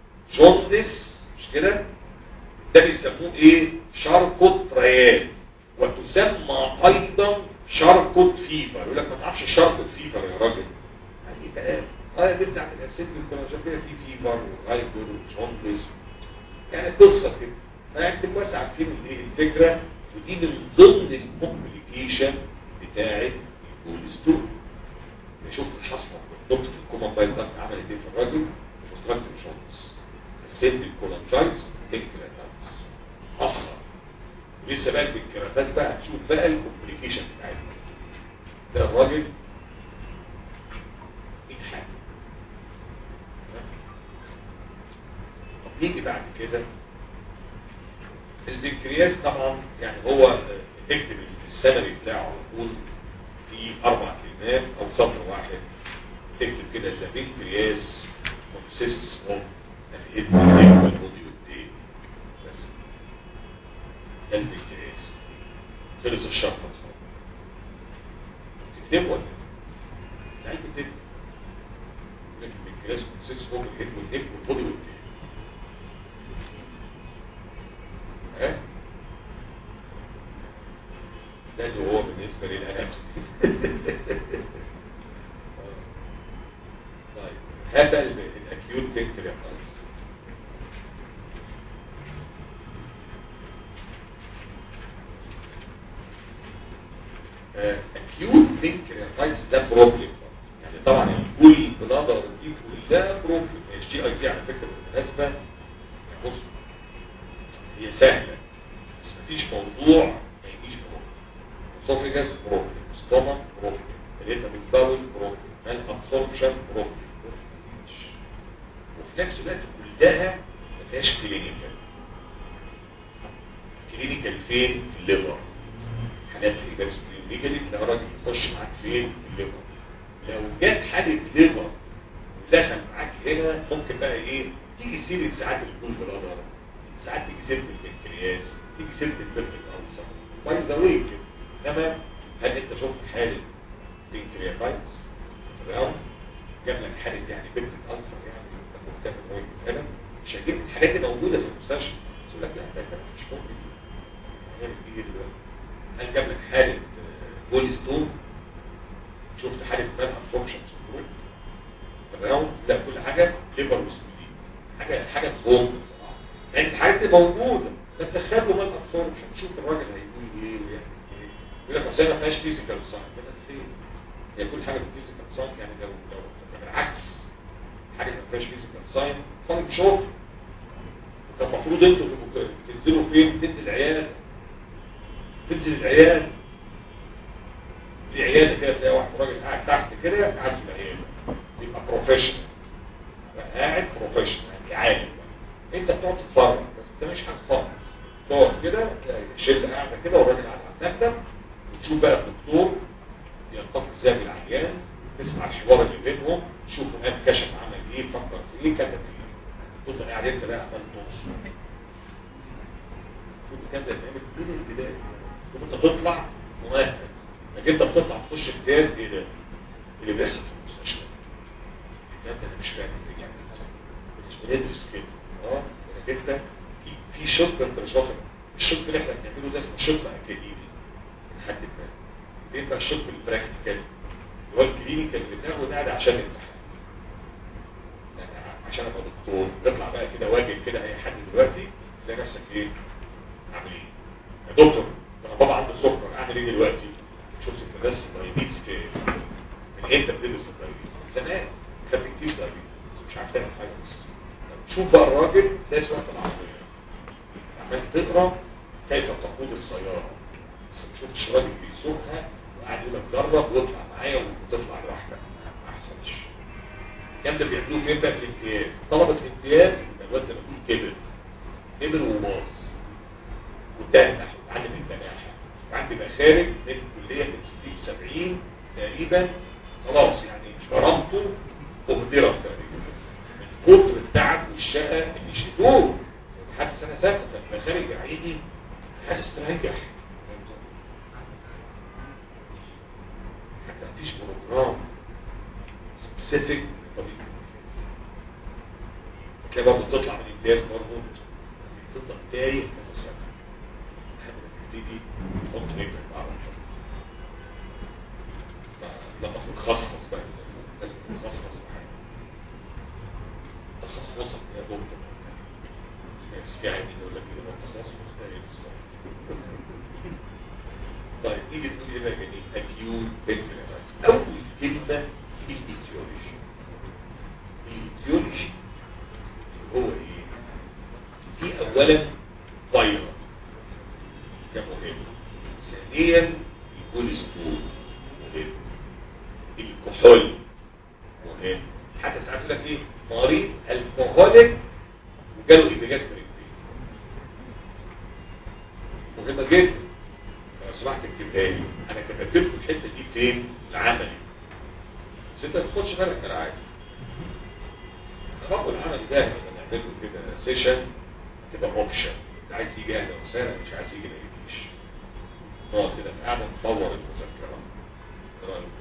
جوندس مش كده ده بيسموه ايه شاركوت ريال وتسمى ايضا شاركوت فيفر يقول لك ما تعرفش شاركوت فيفر يا راجل يعني بقى اه يا بنت عند الست الكونجكتيفا في فيفر وهايبر وجوندس يعني قصه كده فانت كويس عارفين الايه الفكره ودي من ضمن الكومبليكيشن بتاعه الكوليسترول شفت الحصمه نقطه الكومن بايل دكت عملت ايه في الراجل وستراكتيف جوندس السيد الكولانجايتس بنكرياتايتس اصغر ولسه بقى البنكرياتايتس بقى هتشوف بقى الكومبليكيشن بتاعتها ده الراجل يتحمل طب نيجي بعد كده البنكرياس طبعا يعني هو اكتب السمري بتاعه على طول في اربع كلمات او سطر واحد تكتب كده ذا بنكرياس consists of an equal body of tail بس ده البنكرياس خلص الشرط تكتبه ولا لا بتكتب لكن البنكرياس consists of an equal body of tail ها ده اللي هو بالنسبة للأناتومي طيب هذا الأكيوت بنكرياتايتس أكيوت بنكرياتايتس ده بروبلم يعني طبعا كل بلادر دي كلها بروبلم الجي اي تي على فكرة بالمناسبة يعني بص هي سهلة بس مفيش موضوع ما يجيش بروبلم اسوفيجاس بروبلم ستومك بروبلم الريتا بالباول بروبلم مال ابسوربشن بروبلم وفي نفس الوقت كلها ما فيهاش كلينيكال كلينيكال فين في الليفر حالات الايجاز كلينيكالي تلاقي راجل يخش معاك فين في الليفر لو جت حاله ليفر ودخل معاك هنا ممكن بقى ايه تيجي سيره ساعات الكول بلادر ساعات تيجي سيره البنكرياس تيجي سيره البيرتيك ألسر باي ذا واي كده انما هل انت شفت حاله بنكرياتايتس في الراوند جاب لك حاله يعني بيرتيك ألسر يعني انت مهتم ان هو يتكلم مش هيجيب الحالات دي موجوده في المستشفى يقول لك لا ده مش ممكن هنعمل ايه دلوقتي هل جاب لك حاله بولي ستون شفت حاله مان ابسوربشن سندروم تمام لا كل حاجه ليبر وسبلين حاجه حاجه تخوف بصراحه يعني الحاجات دي موجوده فتدخل له مان ابسوربشن شوف الراجل هيقول ايه ويعمل ايه يقول لك اصل ما فيهاش فيزيكال ساين كده فين هي كل حاجه فيزيكال ساين يعني لو لو بالعكس حاجه ما فيهاش فيزيكال ساين طالب شغل كان المفروض انتوا تبقوا تنزلوا فين تنزل عياده تنزل العياده في عياده كده تلاقي واحد راجل قاعد تحت كده قاعد في العياده يبقى بروفيشنال قاعد بروفيشنال يعني عالم انت بتقعد تتفرج بس انت مش هتتفرج تقعد كده شله قاعده كده والراجل قاعد على المكتب وتشوف بقى الدكتور يلتقي ازاي بالعيان تسمع الحوار اللي بينهم تشوفوا قام كشف عمل ايه فكر في ايه كتب ايه تفضل قاعد انت بقى عمال تنص المفروض كان ده يتعمل من البدايه وانت تطلع مؤهل لكن انت بتطلع تخش امتياز ايه ده اللي بيحصل في المستشفى ده انا مش فاهم ايه يعني مش بندرس كده اه انك انت في في شق انت مش واخد الشق اللي احنا بنعمله ده اسمه شق اكاديمي لحد ما فين بقى الشق البراكتيكال اللي هو الكلينيكال اللي بناخده ده ده عشان الامتحان يعني عشان ابقى دكتور تطلع بقى كده واجب كده اي حد دلوقتي تلاقي نفسك ايه عامل ايه يا دكتور انا بابا عنده سكر اعمل ايه دلوقتي شفت انت بس دايبيتس في من امتى بتدرس الدايبيتس زمان خدت كتير دايبيتس مش عارف تعمل حاجه بس شوف بقى الراجل تلاقي سواقه العربيه عمال تقرا كيف تقود السياره بس ما شفتش راجل بيسوقها وقاعد يقول لك جرب واطلع معايا وتطلع لوحدك ما احسنش الكلام ده بيعملوه فين بقى في الامتياز طلبه الامتياز يبقى الواد زي ما تقول كبر كبر وباظ وتنح وتعلم التناحة وعندي بقى خارج من الكلية من 60 70 تقريبا خلاص يعني كرامته اهدرت تقريبا من كتر التعب والشقة اللي شدوه لحد سنة سابقة فلما خارج يا عيني حاسس تريح حتى مفيش بروجرام سبيسيفيك لطبيب الامتياز تلاقي برضه تطلع من الامتياز برضه تفضل تايه كذا سنة لحد ما تبتدي تحط رجلك على الحيط لما تتخصص بقى لازم تتخصص بحاجة تخصصك يا دكتور بس في عينين يقول لك كده التخصص ده ايه بالظبط طيب نيجي نقول ايه بقى جميل اكيوت بنكرياتايتس اول كلمه الايتيولوجي الايتيولوجي هو ايه دي اولا فيروس ده مهم ثانيا الكوليسترول مهم الكحول مهم حتى ساعات يقول لك ايه مريض الكحوليك وجاله ايبيجاستريك مهمه جدا لو سمحت اكتبها لي انا كتبت لكم الحته دي فين العملي بس انت ما تاخدش بالك من العادي برضه العمل ده لما نعمل له كده سيشن تبقى اوبشن اللي عايز يجي اهلا وسهلا مش عايز يجي ما يجيش نقعد كده في قاعده نطور المذكره ايه رايكم؟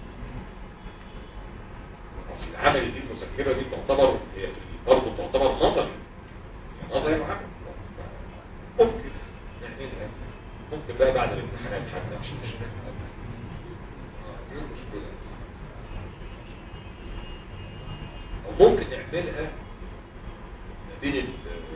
اصل العمل دي المذكره دي تعتبر هي في برضه تعتبر نظري يعني نظري وعمل ممكن نعملها ممكن بقى بعد الامتحانات حتى مش مشكله آه، مش مشكله او ممكن نعملها ما بين ال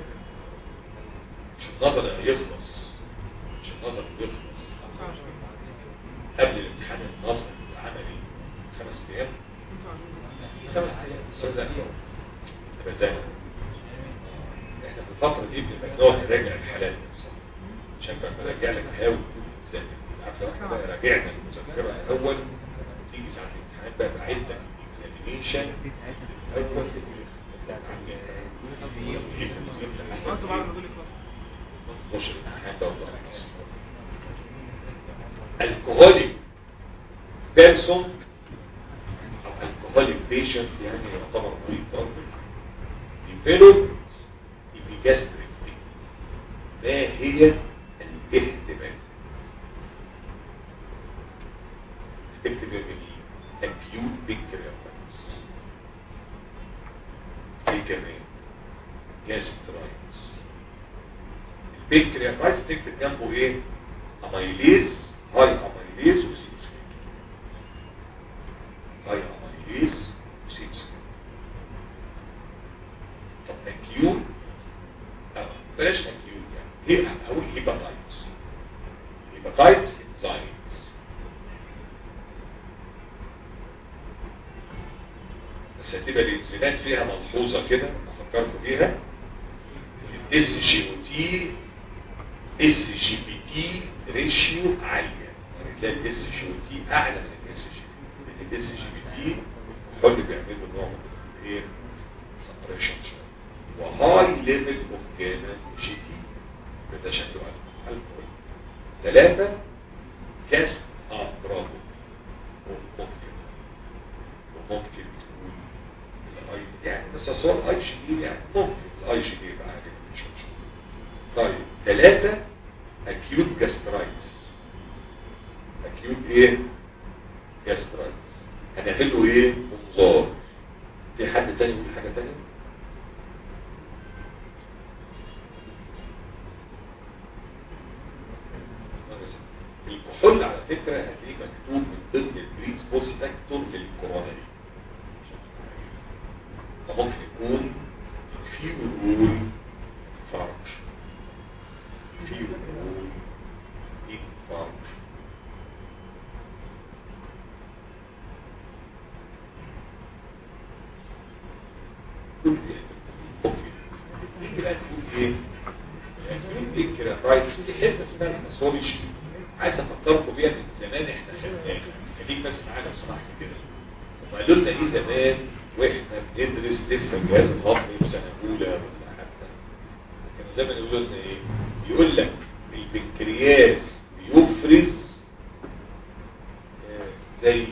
مش النظر يخلص مش النظر يخلص قبل الامتحان النظر العملي خمس ايام خمس ايام صدق تبقى زي احنا في الفتره دي بنبقى نقعد نراجع الحالات نفسها عشان بقى براجع لك هاوي ازاي عارف لو احنا بقى راجعنا المذكره الاول تيجي ساعه الامتحان بقى بعد لك الاكزامينيشن الاول بتاع خش الامتحان ده وتخلص الكهوليك بيرسون او الكهوليك بيشنت يعني يعتبر مريض برضه developed epigastric ما هي الاهتمام تكتب يا جميل acute pancreatitis ايه كمان gastritis البنكرياتايتس تكتب جنبه ايه اميليز هاي اميليز وسيتس هاي اميليز وسيتس طب اكيوت أو بلاش اكيوت يعني هي اقول هيباتايتس هيباتايتس انزايمز بس هتبقى الانزيمات فيها ملحوظه كده افكركم بيها الاس جي او تي اس جي بي تي ريشيو عاليه يعني تلاقي الاس جي او تي اعلى من الاس جي بي تي الاس جي بي تي كل بيعمل له نوع من ايه سبريشن وهاي ليفل اوف جاما جي تي ده شكله الكحول ثلاثة كاست اه برافو وممكن وممكن تكون الاي يعني بس اصلا الاي جي دي يعني ممكن الاي جي دي يبقى عادي مش مشكله طيب ثلاثة acute gastritis acute ايه gastritis هنعمل له ايه انظار في حد تاني يقول حاجة تانية الكحول على فكرة هتلاقيه مكتوب من ضمن البريدز بوست فاكتور للكورونري فممكن يكون في رول فرق في رول فرق كل دي اوكي نيجي بقى نقول ايه الكراتايتس دي حته اسمها الماسولوجي عايز افكركم بيها من زمان احنا خدناها خليك بس معانا بصراحه كده وقالوا لنا ايه زمان واحنا بندرس لسه الجهاز الهضمي في سنه اولى ولا حتى كانوا دايما يقولوا لنا ايه يقول لك البنكرياس بيفرز آه، زي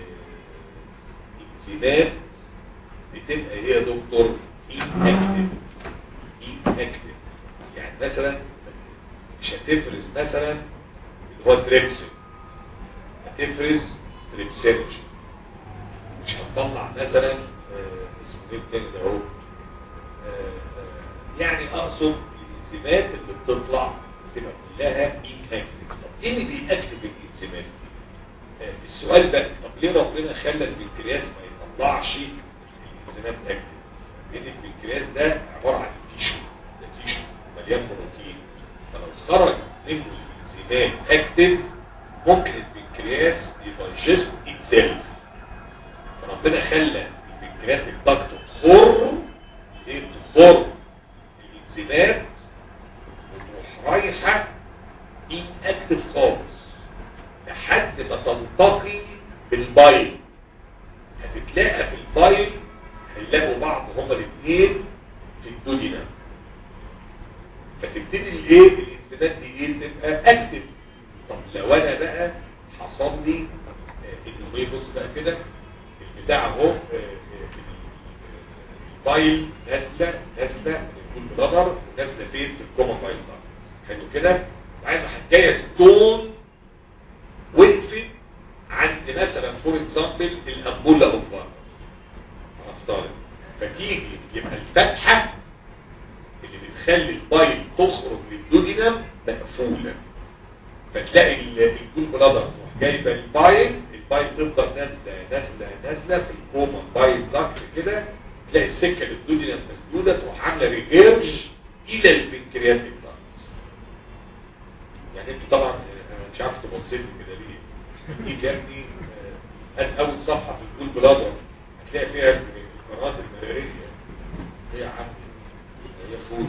آه، انزيمات بتبقى ايه يا دكتور inactive inactive يعني مثلا مش هتفرز مثلا اللي هو تريبسين هتفرز تريبسينوجين مش هتطلع مثلا آه، اسمه ايه التاني ده اهو آه، آه، يعني اقصد الانزيمات اللي بتطلع بتبقى كلها inactive طب ايه اللي بيأكتف الانزيمات آه، السؤال بقى طب ليه ربنا خلى البنكرياس ما يطلعش الانزيمات اكتف لان البنكرياس ده عباره عن تيشو ده تيشو مليان بروتين فلو خرج منه الانزيمات اكتف ممكن البنكرياس يدايجست اتسيلف فربنا خلى البنكرياتيك داكت تخر ايه تخر الانزيمات وتروح رايحه ان اكتف خالص لحد ما تلتقي بالبايل هتتلاقى في البايل هيلاقوا بعض هما الاثنين في الدودينا فتبتدي الايه الانزيمات دي ايه تبقى اكتف طب لو انا بقى حصل لي آه، انه ايه بص بقى كده البتاع اهو آه، آه، البايل نازله نازله من الكول بلادر ونازله فين في الكوما بايل ده حلو كده وبعدين راحت جايه ستون وقفت عند مثلا فور اكزامبل الامبولا اوف فاتر هنفترض فتيجي يبقى الفتحه اللي بتخلي البايل تخرج للدودينم مقفوله فتلاقي ال- الجول بلادر تروح جايبه البايل البايل تفضل نازله نازله نازله في الكوما بايل داكت كده تلاقي السكه للدودينم مسدوده تروح عامله ريفيرج الى البنكرياتيك داكت يعني انتوا طبعا انا مش عارف تبصيت كده ليه دي يا ابني آه، هات اول صفحه في الجول بلادر هتلاقي فيها القنوات المراريه هي يا عم هي فول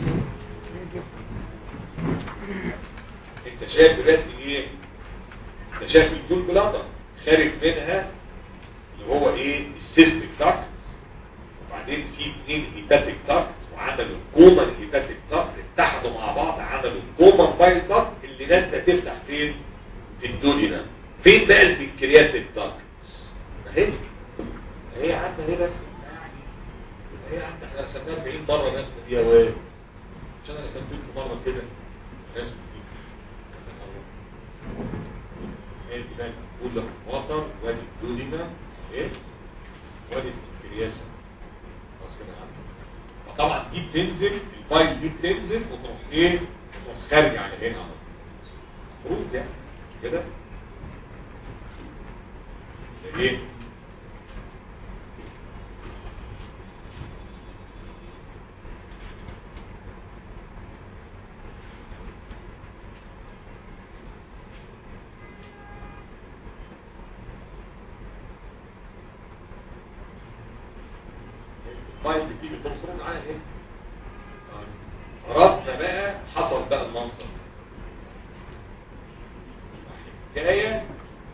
انت شايف دلوقتي ايه انت شايف الجول بلادر خارج منها اللي هو ايه السيستيك داكت وبعدين في اثنين هيباتيك داكت وعملوا كومان هيباتيك داكت اتحدوا مع بعض عملوا كومان بايل داكت اللي نازله تفتح فين في الدودينا فين بقى البنكرياتيك داكت اهي اهي يا عم اهي بس اهي يا عم احنا رسمناها 40 مره الرسمه دي يا واد مش انا رسمت لكم مره كده الرسمه دي كذا مرة. هي دي بقى كل وتر وادي الدودينا ايه وادي البنكرياسه خلاص كده يا عم فطبعا دي بتنزل البايل دي بتنزل وتروح ايه وتروح خارجه على هنا على طول المفروض يعني مش كده ده ايه البايل بتيجي تخرج على هنا فربنا بقى حصل بقى المنظر حكاية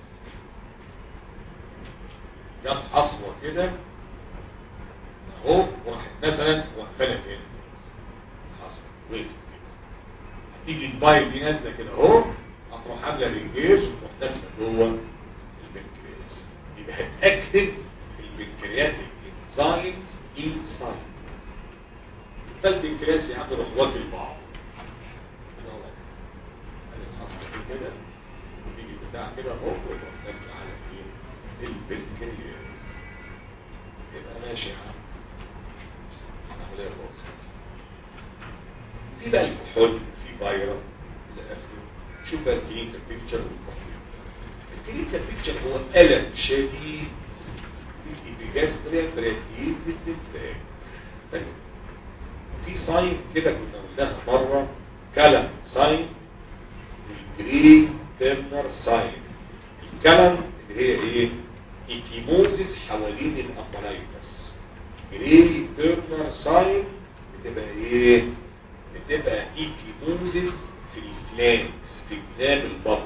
جت حصوة كده اهو وراحت مثلا وقفلت هنا حصوة وقفت كده هتيجي البايل دي نازلة كده اهو هتروح عاملة رينجيج وتروح نازلة جوه البنكرياس يبقى هتأكتف البنكرياتيك انزايمز انسايد فالبنكرياس يا عم يروح واكل بعض كده هو ادي الحصوة كده وتيجي بتاع كده اهو وتروح نازلة على ايه البنكرياس يبقى ماشي يا عم عملية باظت في بقى الكحول في فايرال الى اخره شوف بقى الكلينيكال بيكتشر والكحول الكلينيكال بيكتشر هو الم شديد في الابيجاستريا بريتيد بالدفاع في ساين كده كنا قلناها مره كلام ساين والجري تيرنر ساين الكلام اللي هي ايه ايكيموزيس حوالين الامبلايكس جري تيرنر ساين بتبقى ايه بتبقى ايكيموزيس في الفلانكس في جناب البطن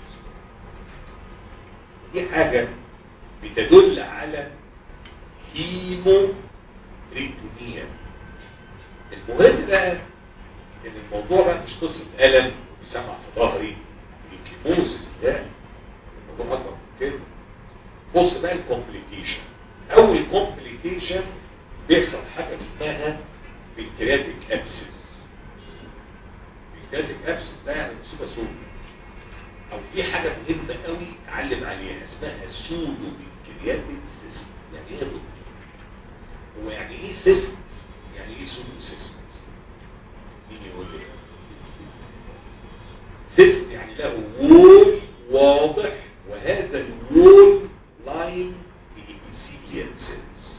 دي حاجة بتدل على هيمو ريتونيا المهم بقى ان الموضوع بقى مش قصة ألم بيسمع في ظهري الكيموزيس ده الموضوع أكبر من كده بص بقى الكومبليكيشن أول كومبليكيشن بيحصل حاجة اسمها بنكرياتيك ابسس بنكرياتيك ابسس ده يعني مصيبة سودة او في حاجة مهمة قوي اتعلم عليها اسمها سودو بنكرياتيك سيست يعني ايه يا دكتور هو يعني ايه سيست يعني ايه سودو سيست مين يقول لي سيست يعني له وول واضح وهذا الوول لاين بإبسيليان سيلز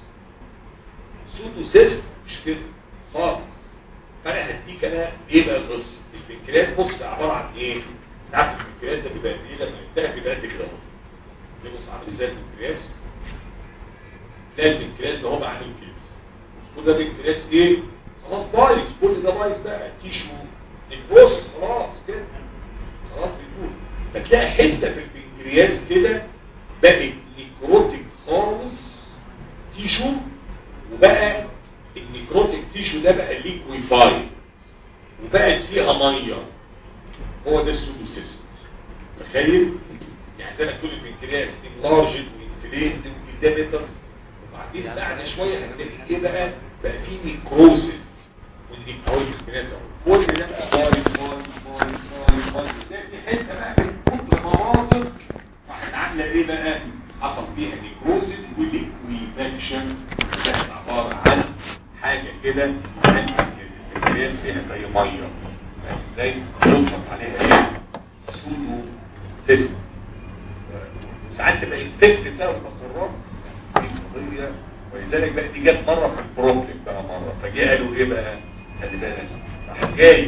سودو سيست مش كده خالص فانا هديك انا ايه بقى القصه البنكرياس بص ده عباره عن ايه انت عارف البنكرياس ده بيبقى ايه لما يفتح بيبقى قد كده اهو بص عامل ازاي البنكرياس ده البنكرياس ده هو بقى عامل كده كل ده بنكرياس ايه خلاص بايظ كل ده بايظ بقى تيشو البروسس خلاص كده خلاص بيقول فتلاقي حته في البنكرياس كده بقت نيكروتيك خالص تيشو وبقى النيكروتيك تيشو ده بقى ليكويفايد وبقت فيها ميه هو ده السودوسيست تخيل يعني زي ما تقول البنكرياس انلارجد وانفليت وإدامتر وبعدين بعد شويه هتلاقي ايه بقى بقى في نيكروسيس والنيكروز البنكرياس اهو كل ده بقى بايظ بايظ بايظ بايظ بايظ تلاقي في حته بقى من كتر مناظر راحت عامله ايه بقى حصل فيها نيكروسيس وليكويفاكشن كانت عباره عن حاجه كده البنكرياس فيها زي ميه فاهم ازاي يطلق عليها ايه سودو سيستم ساعات تبقى انفكتد بقى والمقرات دي قضيه ولذلك بقى دي جت مره في البروبلم بقى مره فجاء قالوا ايه بقى خلي بالك راح جاي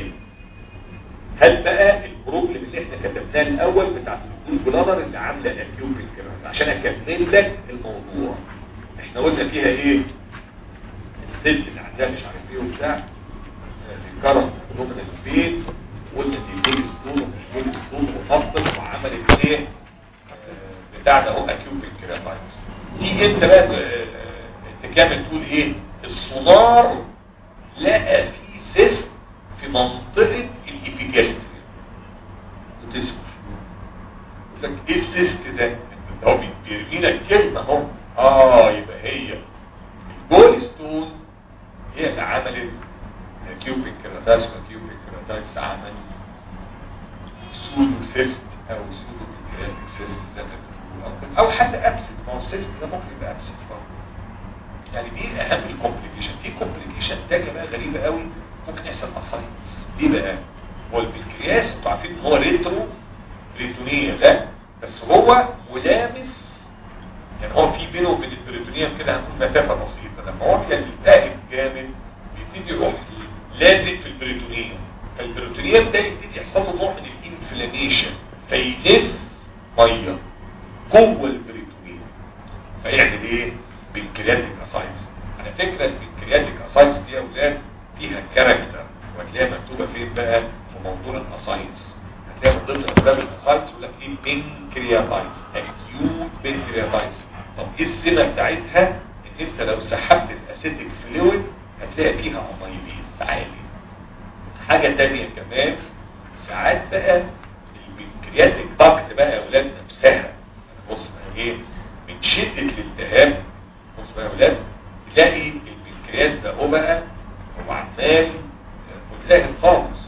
هل بقى البروبلم اللي احنا كتبناه الاول بتاعت الجول بلادر اللي عامله اكيوب كده عشان اكمل لك الموضوع احنا قلنا فيها ايه الست اللي عندها مش عارف ايه وبتاع الكرم ضمن البيت قلنا دي بول ستون ومش بول ستون وفضل وعملت ايه آه، بتاع ده هو اكيوب كيراتايتس تيجي انت بقى ت- تكمل تقول ايه السونار لقى في سيست في منطقة الإبيجاستري وتسكت يقول لك ايه السيست ده انت هو بيرمينا الكلمة اهو اه يبقى هي الجول ستون هي اللي عملت كيوبيك كيراتاس وكيوبيك كيراتاس عمل سودو سيست او سودو بنكرياتيك سيست زي ما بيقولوا او حتى ابسط ما هو السيست ده ممكن يبقى ابسط برضه يعني دي اهم الكومبليكيشن في كومبليكيشن تانية بقى غريبة قوي ممكن يحصل اسايتس ليه بقى هو البنكرياس انتوا عارفين ان هو ريترو ريتونية لا بس هو ملامس يعني هو في بينه وبين البريتونيوم كده هنقول مسافة بسيطة لما هو بيلتهب جامد بيبتدي يروح لازق في البريتونيوم فالبريتونيوم ده يبتدي يحصل له نوع من الانفلاميشن فيلف ميه جوه البريتونيوم فيعمل ايه؟ بنكرياتيك اسايتس على فكرة البنكرياتيك اسايتس دي يا اولاد فيها كاركتر وهتلاقيها مكتوبة فين بقى في موضوع الاسايتس هتلاقيها من ضمن اسباب الاسايتس يقول لك ايه بنكرياتايتس اكيوت بنكرياتايتس طب ايه السمة بتاعتها ان انت لو سحبت الاسيتيك فلويد هتلاقي فيها اميليز عالي حاجة تانية كمان ساعات بقى البنكرياتيك داكت بقى يا اولاد نفسها بص بقى ايه من شدة الالتهاب بص بقى يا اولاد تلاقي البنكرياس ده هو بقى هو عمال متلاهب خالص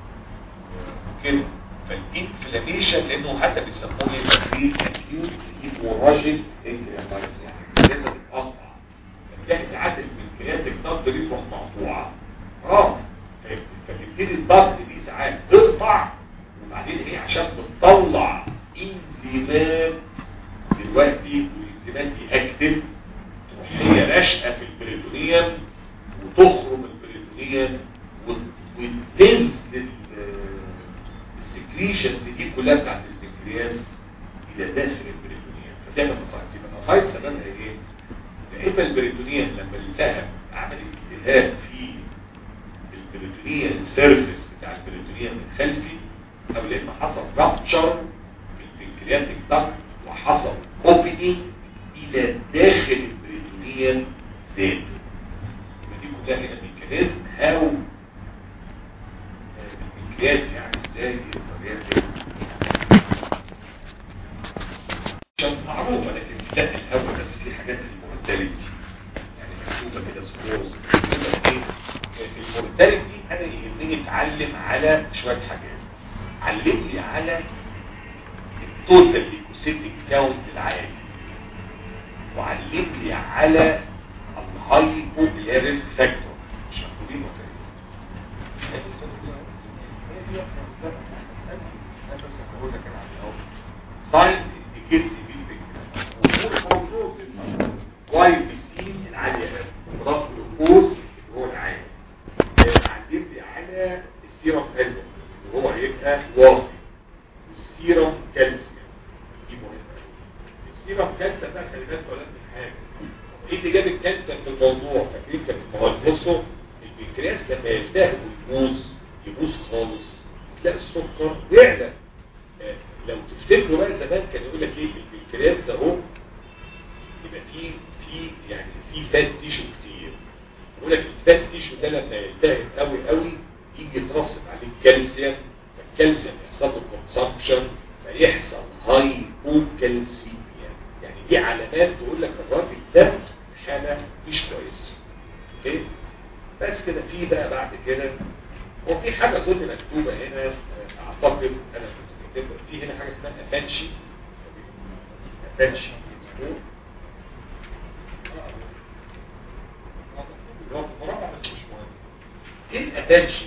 وكده فالانفلاميشن لانه حتى بيسموه ايه تكرير اكيوت هيموراجيك انفلاميشن يعني لازم تتقطع فتلاقي ساعات البنكرياتيك ضغط دي تروح مقطوعه خلاص فبتبتدي الضغط دي ساعات تقطع وبعدين ايه عشان بتطلع انزيمات دلوقتي والانزيمات دي اكتف تروح هي راشقه في البريتونيوم وتخرم البريتونيوم وتنزل السكريشنز دي كلها بتاعت البنكرياس الى داخل البريتونيوم فتعمل اسايتس يبقى الاسايتس سببها ايه؟ يا اما البريتونيوم لما التهب عمل التهاب في البريتونيوم سيرفيس بتاع البريتونيوم الخلفي او لما حصل رابتشر في البنكرياتيك داكت وحصل اوبننج الى داخل البريتونيوم زاد يبقى دي كلها هنا ميكانيزم هاو البنكرياس يعني ازاي الطبيعه عشان معروفه لكن لا الهوا بس في حاجات المورتاليتي يعني مكتوبه كده سكورز المورتاليتي انا يهمني اتعلم على شويه حاجات علمني على التوتال ليكوسيتيك كاونت العالي وعلمني على الهايبو اللي هي ريسك فاكتور مش مكتوبين ولا هقول لك انا اهو ساين انديكيتس بالفكره واي بي سي العاليه قوي ضغط الجلوكوز اللي هو العالي عندي على السيرم قلبه اللي هو هيبقى واطي والسيرم كالسيوم دي مهمه السيرم كالسيوم ده خلي بالك ولا من حاجه ايه اللي جاب الكالسيوم في الموضوع فاكرين كان ما هو بصوا البنكرياس لما يلتهب ويبوظ يبوظ خالص تلاقي السكر بيعلى آه، لو تفتكروا بقى زمان كان يقول لك ايه البنكرياس ده اهو يبقى فيه في يعني في فات تيشو كتير يقول لك الفات تيشو ده لما يلتهب قوي قوي يجي يترسب عليه الكالسيوم فالكالسيوم يحصل له كونسامبشن فيحصل هايبوكالسيميا يعني دي علامات تقول لك الراجل ده حاله مش كويسه اوكي بس كده في بقى بعد كده هو في حاجه اظن مكتوبه هنا آه، اعتقد انا كنت كاتبها في هنا حاجه اسمها ابانشي ابانشي اسمه هو في المربع بس مش مهم ايه الاتنشن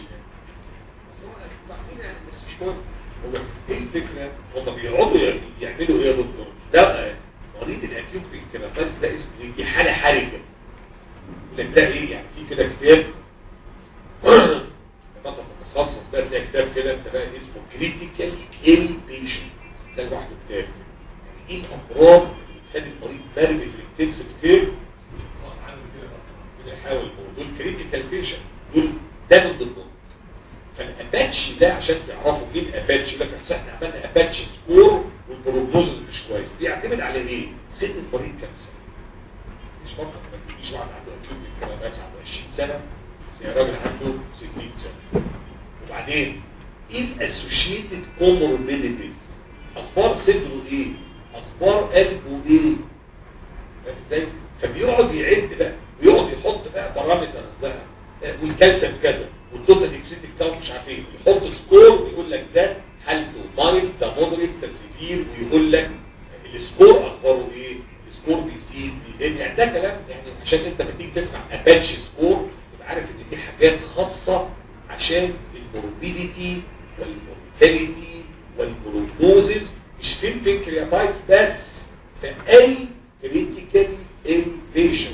بس مش مهم هو ايه الفكره هم بيقعدوا يعني يعملوا ايه يا دكتور ده مريض الاكيوت بنكراتايز ده اسمه ايه دي حاله حرجه يقول لك ده ايه يعني في كده كتاب لما انت تتخصص بقى تلاقي كتاب كده انت بقى اسمه كريتيكال ايل بيشنت ده لوحده كتاب يعني ايه الامراض اللي بتخلي المريض مرمي في الانتنسيف كير كده يحاول دول كريتيكال بيشنت دول ده من ضمنهم فالاباتشي ده عشان تعرفوا ايه الاباتشي لك احنا احنا عملنا اباتشي سكور والبروجنوز مش كويس بيعتمد على ايه؟ سن المريض كام سنه مش منطق ما تجيش واحد عنده اكيوت بس عنده 20 سنه بس يا راجل عنده 60 سنه وبعدين ايه الاسوشيتد كوموربيديتيز اخبار صدره ايه اخبار قلبه ايه فاهم ازاي فبيقعد يعد بقى ويقعد يحط بقى بارامترز بقى آه، والكالسيوم كذا والتوتال اكسيتيك كاونت مش عارف ايه يحط سكور ويقول لك ده حالته مايل ده مودريت ده سيفير ويقول لك السكور اخباره ايه السكور بيزيد بيقل يعني ده كلام يعني عشان انت لما تيجي تسمع اباتشي سكور تبقى عارف ان دي حاجات خاصه عشان الموربيديتي والمورتاليتي والبروجنوزز مش في البنكرياتايتس بس في اي كريتيكال انفيشن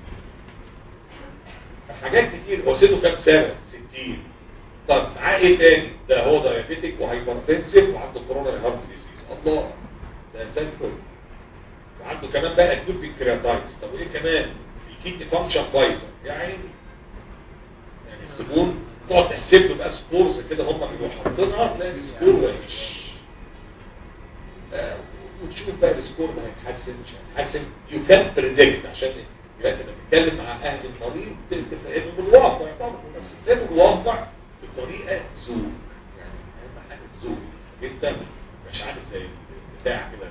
حاجات كتير هو سنه كام سنه 60 طب معاه ايه تاني ده هو دايابيتيك وهايبرتنسيف وعنده كورونا هارت ديزيز الله ده زي الفل وعنده كمان بقى اكيوت بنكرياتايتس طب وايه كمان الكيدني فانكشن بايظه يعني يعني الزبون تقعد تحسب له بقى سكورز كده هم بيبقوا حاطينها تلاقي السكور وحش آه، وتشوف بقى السكور ده هيتحسن مش هيتحسن يو كان بريدكت عشان يبقى انت بتتكلم مع اهل المريض تفهمه بالواقع برضه بس تفهمه بالواقع بطريقه ذوق يعني اهم حاجه الذوق انت مش عامل زي بتاع كده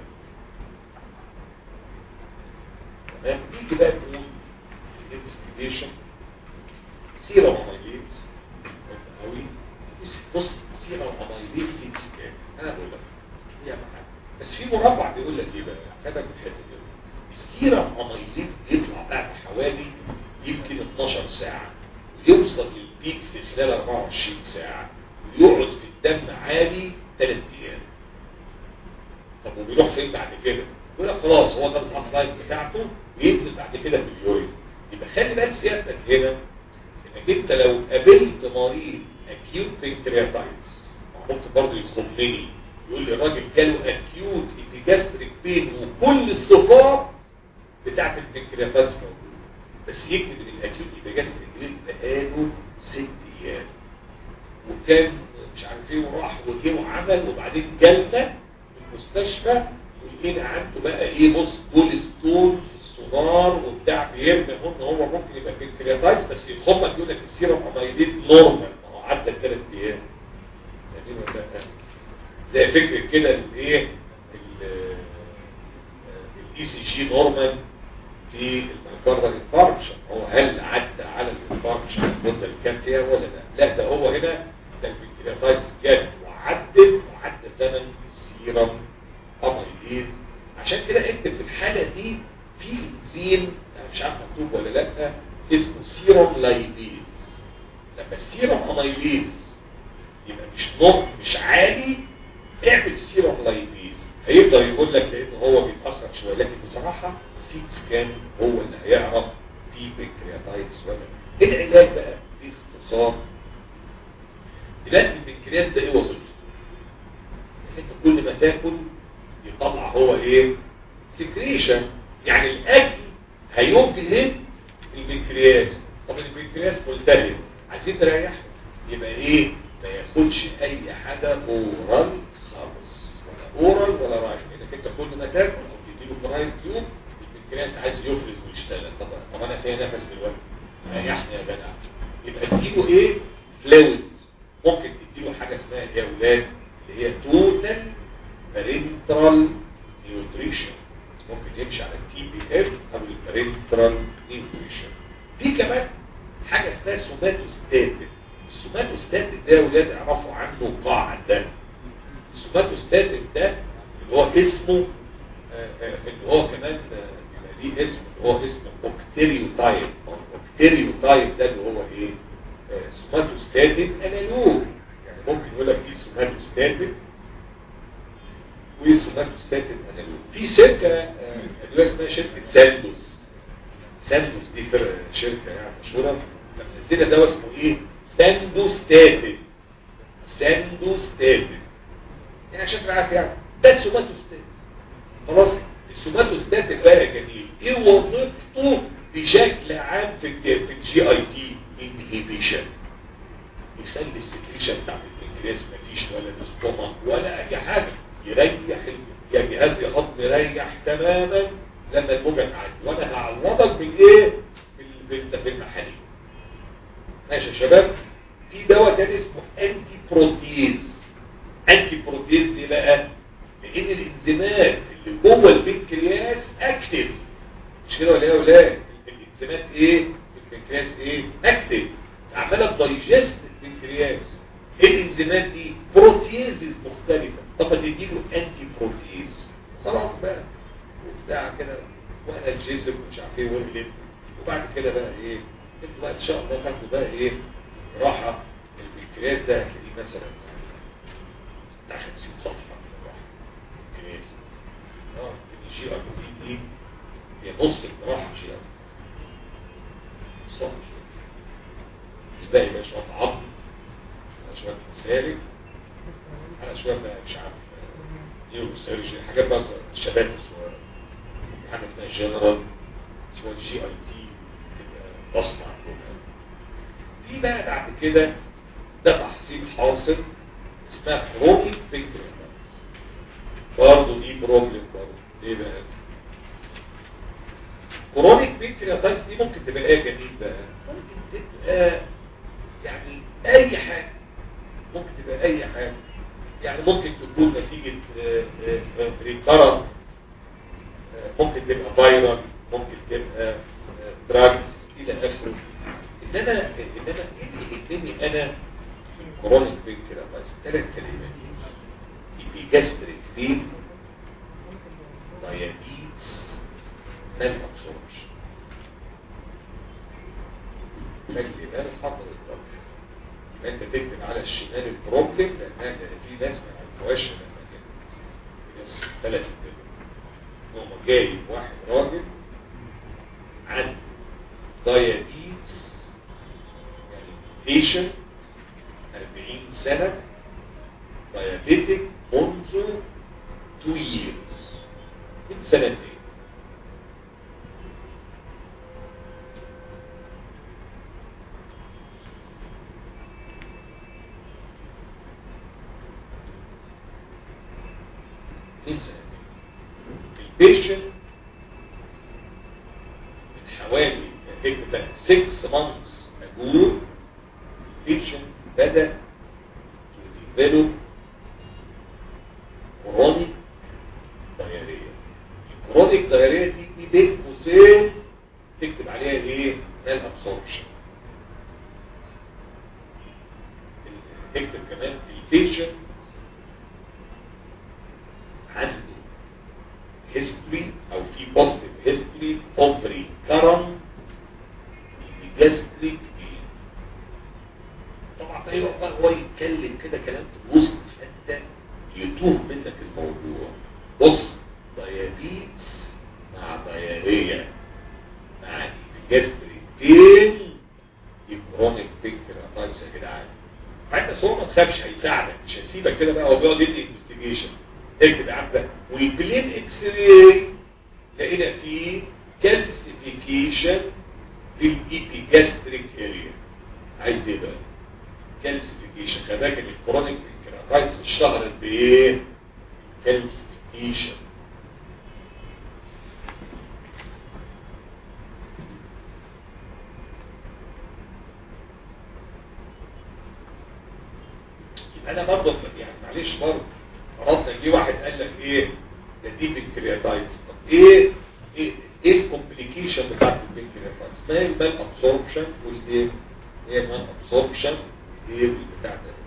تمام نيجي بقى نقول الانفستيجيشن سيرم اميليز قوي بص سيرم اميليز 6 كام انا بقول لك هي اهم حاجه بس في مربع بيقول لك ايه بقى خدك في الحته دي السيرم اميليز بيطلع بعد حوالي يمكن 12 ساعه ويوصل للبيك في خلال 24 ساعه ويقعد في الدم عالي 3 ايام طب وبيروح فين بعد كده يقول لك خلاص هو ده الهاف لايف بتاعته وينزل بعد كده في اليورين يبقى خلي بالك سيادتك هنا انك انت لو قابلت مريض اكيوت بنكرياتايتس ممكن برضه يخمني يقول لي الراجل جاله اكيوت ابيجاستريك بين وكل الصفات بتاعت البنكرياتايتس موجوده بس يكتب ان الاكيوت ابيجاستريك بين بقاله ست ايام وكان مش عارف ايه وراح وجه وعمل وبعدين جالنا في المستشفى ولقينا عنده بقى ايه بص بول ستون في السونار وبتاع بيرمي ان هو ممكن يبقى بنكرياتايتس بس يخمك يقول لك السيرم اميليز نورمال ما هو عدى ثلاث ايام فاهمين ولا لا؟ زي فكره كده الايه الاي سي جي نورمال في الميكاردال انفاركشن هو هل عدى على الانفاركشن المده اللي كان فيها ولا لا لا ده هو هنا ده البنكرياتايتس جت وعدت وعدى زمن السيرم اميليز عشان كده انت في الحاله دي في انزيم انا مش عارف مكتوب ولا لا اسمه سيروم لايبيز لما السيروم اميليز يبقى مش نوع مش عالي اعمل سيروم لايبيز هيقدر يقول لك لان هو بيتاخر شويه لكن بصراحه السيت سكان هو اللي هيعرف في بنكرياتايتس ولا لا. ايه العلاج بقى باختصار علاج البنكرياس ده ايه وظيفته انت كل ما تاكل يطلع هو ايه سكريشن يعني الاكل هيجهد البنكرياس طب البنكرياس ملتهب عايزين نريحه يبقى ايه ما ياخدش اي حاجه اورال خالص ولا اورال ولا رايح انك انت كل ما تاكل او تديله فرايد كيوب البنكرياس عايز يفرز ويشتغل طب طب انا فيها نفس دلوقتي ريحني يا جدع يبقى تديله ايه فلويد ممكن تديله حاجه اسمها ايه يا اولاد اللي هي توتال بارنترال نيوتريشن ممكن يمشي على التي بي اف او البارنترال نيوتريشن في كمان حاجه اسمها سوماتوستاتين السوماتوستاتين ده يا ولاد اعرفوا عنه قاعده السوماتوستاتين ده اللي هو اسمه آه، آه، اللي هو كمان آه، بيبقى ليه اسم اللي هو اسمه اوكتيريوتايب او اوكتيريوتايب ده اللي هو ايه آه، سوماتوستاتين انالوج يعني ممكن يقول لك في سوماتوستاتين وسوماتوستاتين انالوج في شركه آه، اللي هي اسمها شركه ساندوس ساندوس دي فرقه شركه يعني مشهوره منزله دواء اسمه ايه ساندوستاتين ساندوستاتين يعني عشان تبقى عارف يعني ده السوماتوستاتين خلاص السوماتوستاتين بقى يا جميل ايه وظيفته بشكل عام في الج- في الجي اي تي انهيبيشن يخلي السكريشن بتاعت البنكرياس مفيش ولا الاستومك ولا اي حاجه يريح ال- يا جهاز الهضم يريح تماما لما الموجه تعدي وانا هعوضك بالايه بال- بال- بالمحاليل ماشي يا شباب في دواء تاني اسمه انتي بروتيز انتي بروتيز ليه بقى لان الانزيمات اللي جوه البنكرياس اكتف مش كده ولا ايه يا اولاد الانزيمات ايه في البنكرياس ايه اكتف عماله تدايجست البنكرياس ايه الانزيمات دي بروتيزز مختلفه طب ما تديله انتي بروتيز خلاص بقى وبتاع كده وانا الجسم ومش عارف ايه واقلب وبعد كده بقى ايه انتوا بقى ان شاء الله تاخدوا بقى ايه راحه البنكرياس ده هتلاقيه مثلا بتاع 50 صفحه كده راحه البنكرياس اه الجي ار تي دي هي نص الجراحه جي ار صفحه الباقي بقى شويه عظم على شويه مسالك على شويه بقى مش عارف نيورو سيرجي حاجات بس الشباب الصغيره في حاجه اسمها جنرال شويه جي اي تي كده ضخمه عندهم في بقى بعد كده ده تحصيل حاصل اسمها كرونيك بنكرياتايتس برضه دي بروبلم برضه ليه بقى؟ كرونيك بنكرياتايتس دي ممكن تبقى ايه جميل بقى؟ ممكن تبقى يعني اي حاجه ممكن تبقى اي حاجه يعني ممكن تكون نتيجه ريكارنت ممكن تبقى فايرال ممكن تبقى دراجز الى اخره انما انما ايه اللي يهمني انا في الكرونيك بنكرياتايتس ثلاث كلمات ايبيجاستريك فين دايابيتس مال ابسوربشن خلي بالك حضر الطرف يبقى انت تكتب على الشمال البروبلم لان في ناس ما عرفوهاش لما كانت في ناس ثلاث هم جايب واحد راجل عنده دايابيتس يعني بيشن 40 سنة دايابيتك منذ 2 years من سنتين من سنتين البيشن من حوالي اكتب بقى 6 months ago البيشن بدأ to develop chronic diarrhea الكرونيك diarrhea دي دي بين قوسين تكتب عليها ايه؟ مال ابسوربشن تكتب كمان البيشن عنده history او في positive history of recurrent gastric pain طبعا ده يقعد بقى هو يتكلم كده كلام في الوسط فانت يتوه منك الموضوع بص ديابيتس مع ديارية مع الجاستريتين دي كرونيك بنكرياتايتس يا جدعان حتى بس هو ما تخافش هيساعدك مش هيسيبك كده بقى هو بيقعد يدي انفستيجيشن اكتب يا عم ده والبلين اكس راي لقينا فيه كالسيفيكيشن في الايبيجاستريك اريا عايز ايه بقى كالسيفيكيشن خلي بالك ان الكرونيك بنكرياتايتس اشتهرت بايه كالسيفيكيشن يبقى انا برضه يعني معلش برضه فرضنا جه واحد قال لك ايه ده دي بنكرياتايتس طب ايه ايه ايه الكومبليكيشن بتاعت البنكرياتايتس ما هي المال ابسوربشن والايه هي المال ابسوربشن ايه البتاع ده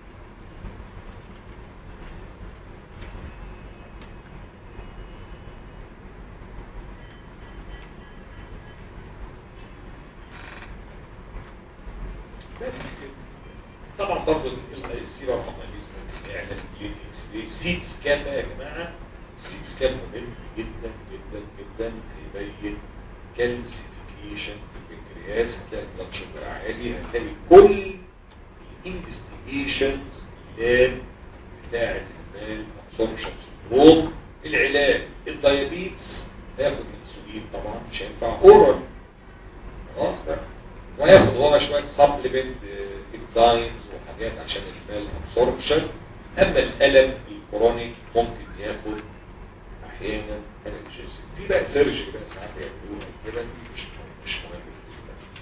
بس كده طبعا برضه السيرة الحماليزم يعني السيت سكان بقى يا جماعة السيت سكان مهم جدا جدا جدا هيبين كالسيفيكيشن في البنكرياس هتلاقي بلاد شوجر عالي هتلاقي كل الانفستيجيشنز اللي بتاعة المال ابسوربشن سندروم العلاج الدايابيتس هياخد انسولين طبعا مش هينفع اورال خلاص بقى وياخد هو شويه سبلمنت انزيمز وحاجات عشان المال ابسوربشن اما الالم الكرونيك ممكن ياخد احيانا انالجيسيك في بقى سيرجري بقى ساعات يعملوها كده دي مش مش مهم بالنسبه لي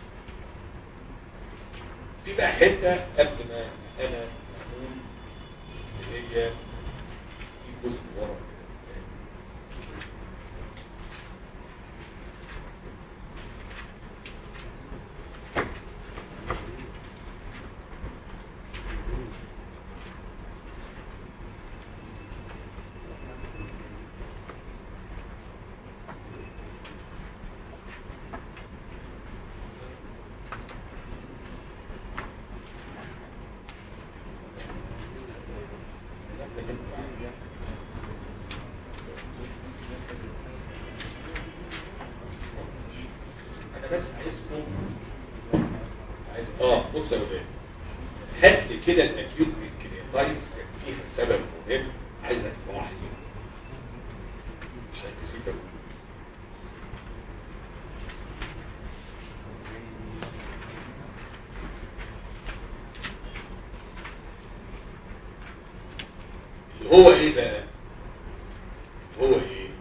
في بقى حته قبل ما انا اقول اللي هي في جزء ورا كده انا بس عايزكم عايز اه بص يا ولاد هات لي كده الاكيوت بنكرياتايتس كان فيها سبب مهم عايزك تروح لي مش هتسيب أقول. اللي هو ايه بقى هو ايه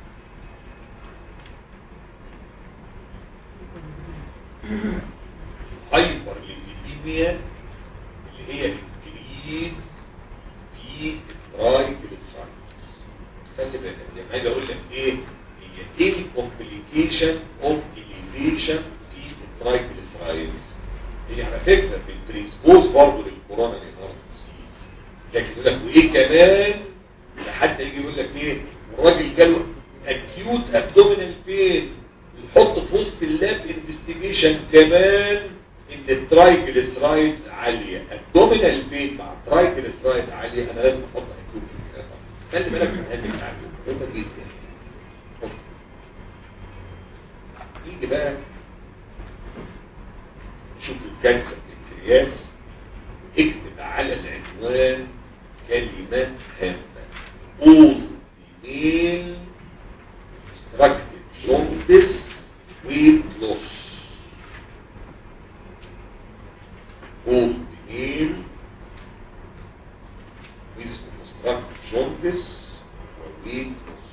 هايبر ليبيديميا اللي هي انكريز في الترايجليسرايدز خلي بالك لما اجي اقول لك ايه هي ايه الكومبليكيشن اوف اليفيشن في الترايجليسرايدز هي على فكره بتريسبوز برضه للكورونا هارت ديزيز لكن يقول لك وايه كمان حتى يجي يقول لك ايه الراجل جاله اكيوت ابدومينال بين نحط في وسط اللاب انفستيجيشن كمان ان الترايجليسرايدز عاليه الدومينال بين مع الترايجليسرايد عاليه انا لازم احط اكيوت خلي بالك من هذه المعلومه مهمه جدا نيجي بقى نشوف الكانسر البنكرياس اكتب على العنوان كلمة هامة all female obstructive jaundice weight loss all female with obstructive jaundice or weight loss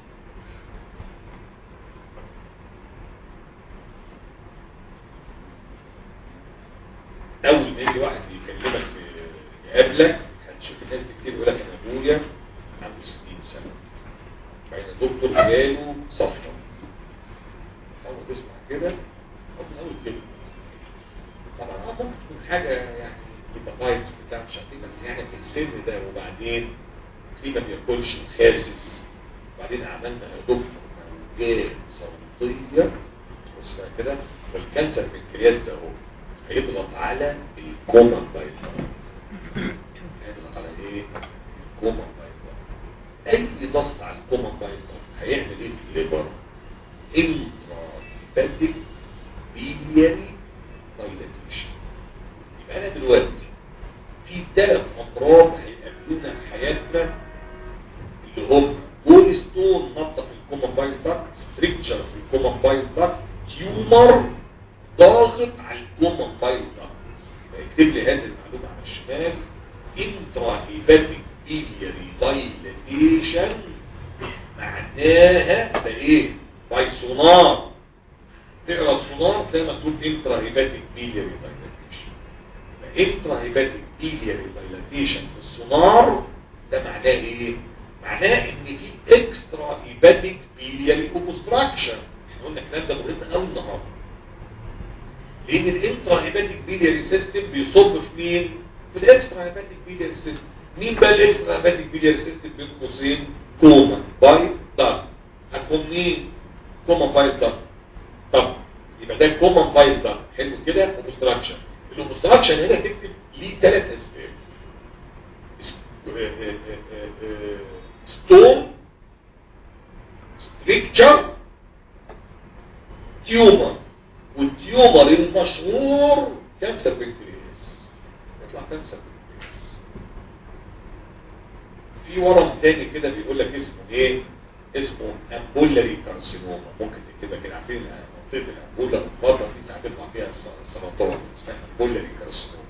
اول ما يجي واحد يكلمك يقابلك هتشوف الناس دي كتير يقول لك انا ابويا عنده 60 سنه بعدين الدكتور جاله صفرة اول ما تسمع كده او من اول كده طبعا اه ممكن تكون حاجه يعني هيباتايتس بتاع مش عارف ايه بس يعني في السن ده وبعدين في ما بياكلش خاسس وبعدين عملنا يا دكتور موجات صوتيه بص بقى كده والكانسر البنكرياس ده اهو هيضغط على الكومن بايبر هيضغط على ايه الكومن بايل اي ضغط على الكومن بايل هيعمل ايه في الليبر انترا هيباتيك بيلياري دايلاتيشن يبقى انا دلوقتي في ثلاث امراض هيقابلونا في حياتنا اللي هم بول ستون نطه في الكومن بايل داكت ستريكتشر في الكومن بايل داكت تيومر ضاغط على الكومن بايل داكت اكتب لي هذه المعلومه على الشمال انترا هيباتيك بيلياري دايلاتيشن معناها ده ايه باي سونار تقرا سونار تلاقي مكتوب انترا هيباتيك بيلياري دايلاتيشن انترا هيباتيك بيلياري دايلاتيشن في السونار ده معناه ايه معناه ان في اكسترا هيباتيك بيلياري اوبستراكشن احنا قلنا الكلام ده مهم قوي النهارده لان الانترا هيباتيك بيلياري سيستم بيصب في مين في الاكسترا هيباتيك بيلياري سيستم مين بقى الاكسترا هيباتيك بيلياري سيستم بين قوسين كوما باي دار هتكون مين كوما باي دار طب يبقى ده كوما باي دار حلو كده اوبستراكشن الاوبستراكشن هنا تكتب ليه ثلاث اسباب ستون ستريكتشر تيومر والتيومر المشهور كانسر بنكرياس يطلع كانسر بنكرياس في ورم تاني كده بيقول لك اسمه ايه اسمه امبولاري كارسينوما ممكن تكتبها كده عارفين منطقه الامبولا من بره دي ساعات بيطلع فيها سرطان اسمها امبولاري كارسينوما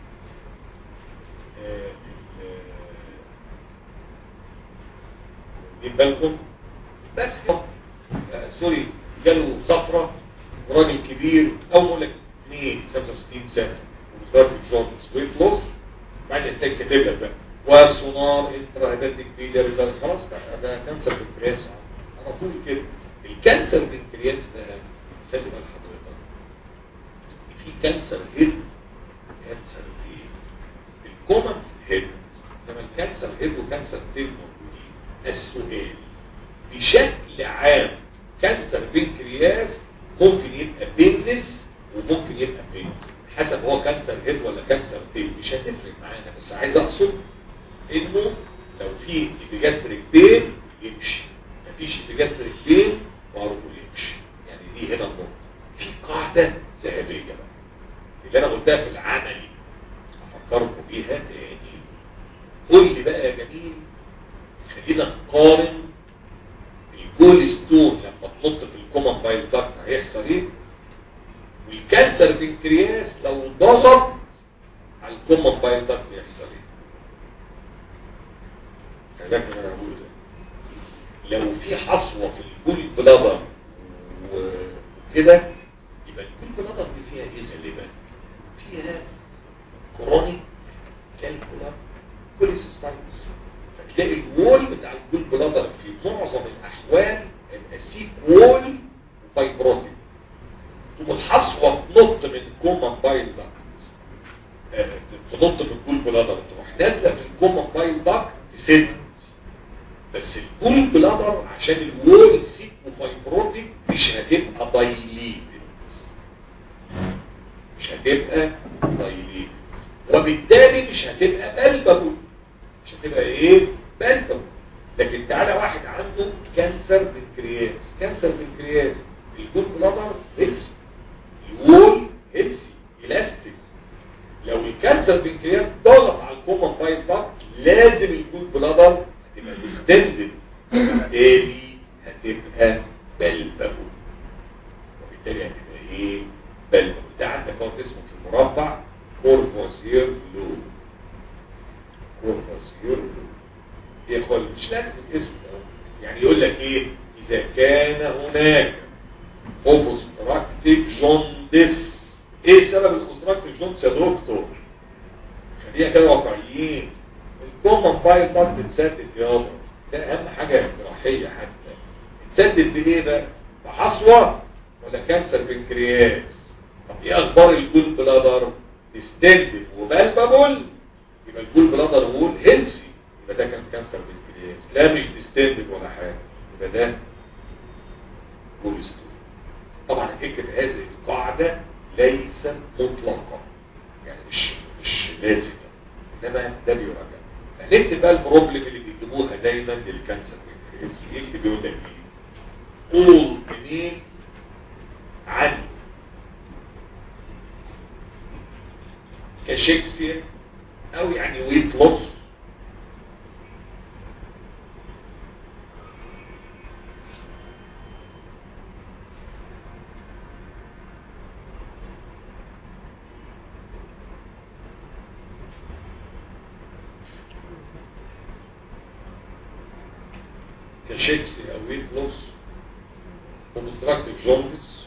دي بالكم بس آه سوري جاله صفرة راجل كبير او اقول لك 2 65 سنه ومستوى جونز ويت لوس بعدين انت كاتب لك بقى وسونار انترا هيباتيك بيلر ده خلاص بقى ده كانسر بنكرياس على طول كده الكانسر بنكرياس ده خلي بال حضرتك في كانسر هيد كانسر هيد الكومن هيد لما الكانسر هيد وكانسر تيل موجودين السؤال بشكل عام كانسر بنكرياس ممكن يبقى بينلس وممكن يبقى بين حسب هو كانسر هيد ولا كانسر تيل مش هتفرق معانا بس عايز اقصد انه لو في ابيجاستريك بين يمشي مفيش ابيجاستريك بين برضه يمشي يعني دي هنا النقطه في قاعده ذهبيه بقى اللي انا قلتها في العملي افكركم بيها تاني قول لي بقى يا جميل خلينا نقارن الجول ستون لما تنط في الكومن بايل داكت هيحصل ايه والكانسر بنكرياس لو ضغط على الكومن بايل داكت يحصل ايه خلي بالك من اللي انا بقوله ده لو في حصوه في الجول بلادر وكده يبقى الجول بلادر دي فيها ايه غالبا فيها كرونيك كالكولا كوليسيستايتس فتلاقي الوول بتاع الجول بلادر في معظم الاحوال يبقى سيك وول وفايبروتيك تقوم الحصوه تنط من الكومن بايل داكت آه، تنط من الجول بلادر تروح نازله في الكومن بايل داكت تسد بس الجول بلادر عشان الوول سيك وفايبروتيك مش هتبقى دايليتد مش هتبقى دايليتد وبالتالي مش هتبقى بلبل مش هتبقى ايه بلبل لكن تعالى واحد عنده كانسر بنكرياس كانسر بنكرياس الجول بلادر هيلسي الوول هيلسي الاستيك لو الكانسر بنكرياس ضغط على الكومن بايل داكت لازم الجول بلادر هتبقى ديستندد وبالتالي هتبقى بلبل وبالتالي هتبقى ايه بلبل ده عندك اهو اسمه في المربع كورفوسير لو كورفوسير لو يا اخوان مش لازم الاسم ده يعني يقول لك ايه اذا كان هناك اوبستراكتيف جوندس ايه سبب الاوبستراكتيف جوندس يا دكتور خلينا كده واقعيين الكومن بايل داكت اتسدد يابا ده اهم حاجه جراحيه حتى اتسدد بايه بقى بحصوه ولا كانسر بنكرياس طب ايه اخبار الجول بلادر ديستندد وبالبابل يبقى الجول بلادر وول هيلسي يبقى ده كان كانسر بنكرياس لا مش ديستندد ولا حاجه يبقى ده كوليسترول طبعا اكتب هذه القاعده ليست مطلقه يعني مش مش لازمه انما ده بيراجع هنكتب بقى البروبلم اللي بيكتبوها دايما للكانسر بنكرياس يكتب يقول لك ايه قول منين عن كاشيكسيا او يعني ويت لوس كاشيكسيا او ويت لوس ومستراكتيف جوندس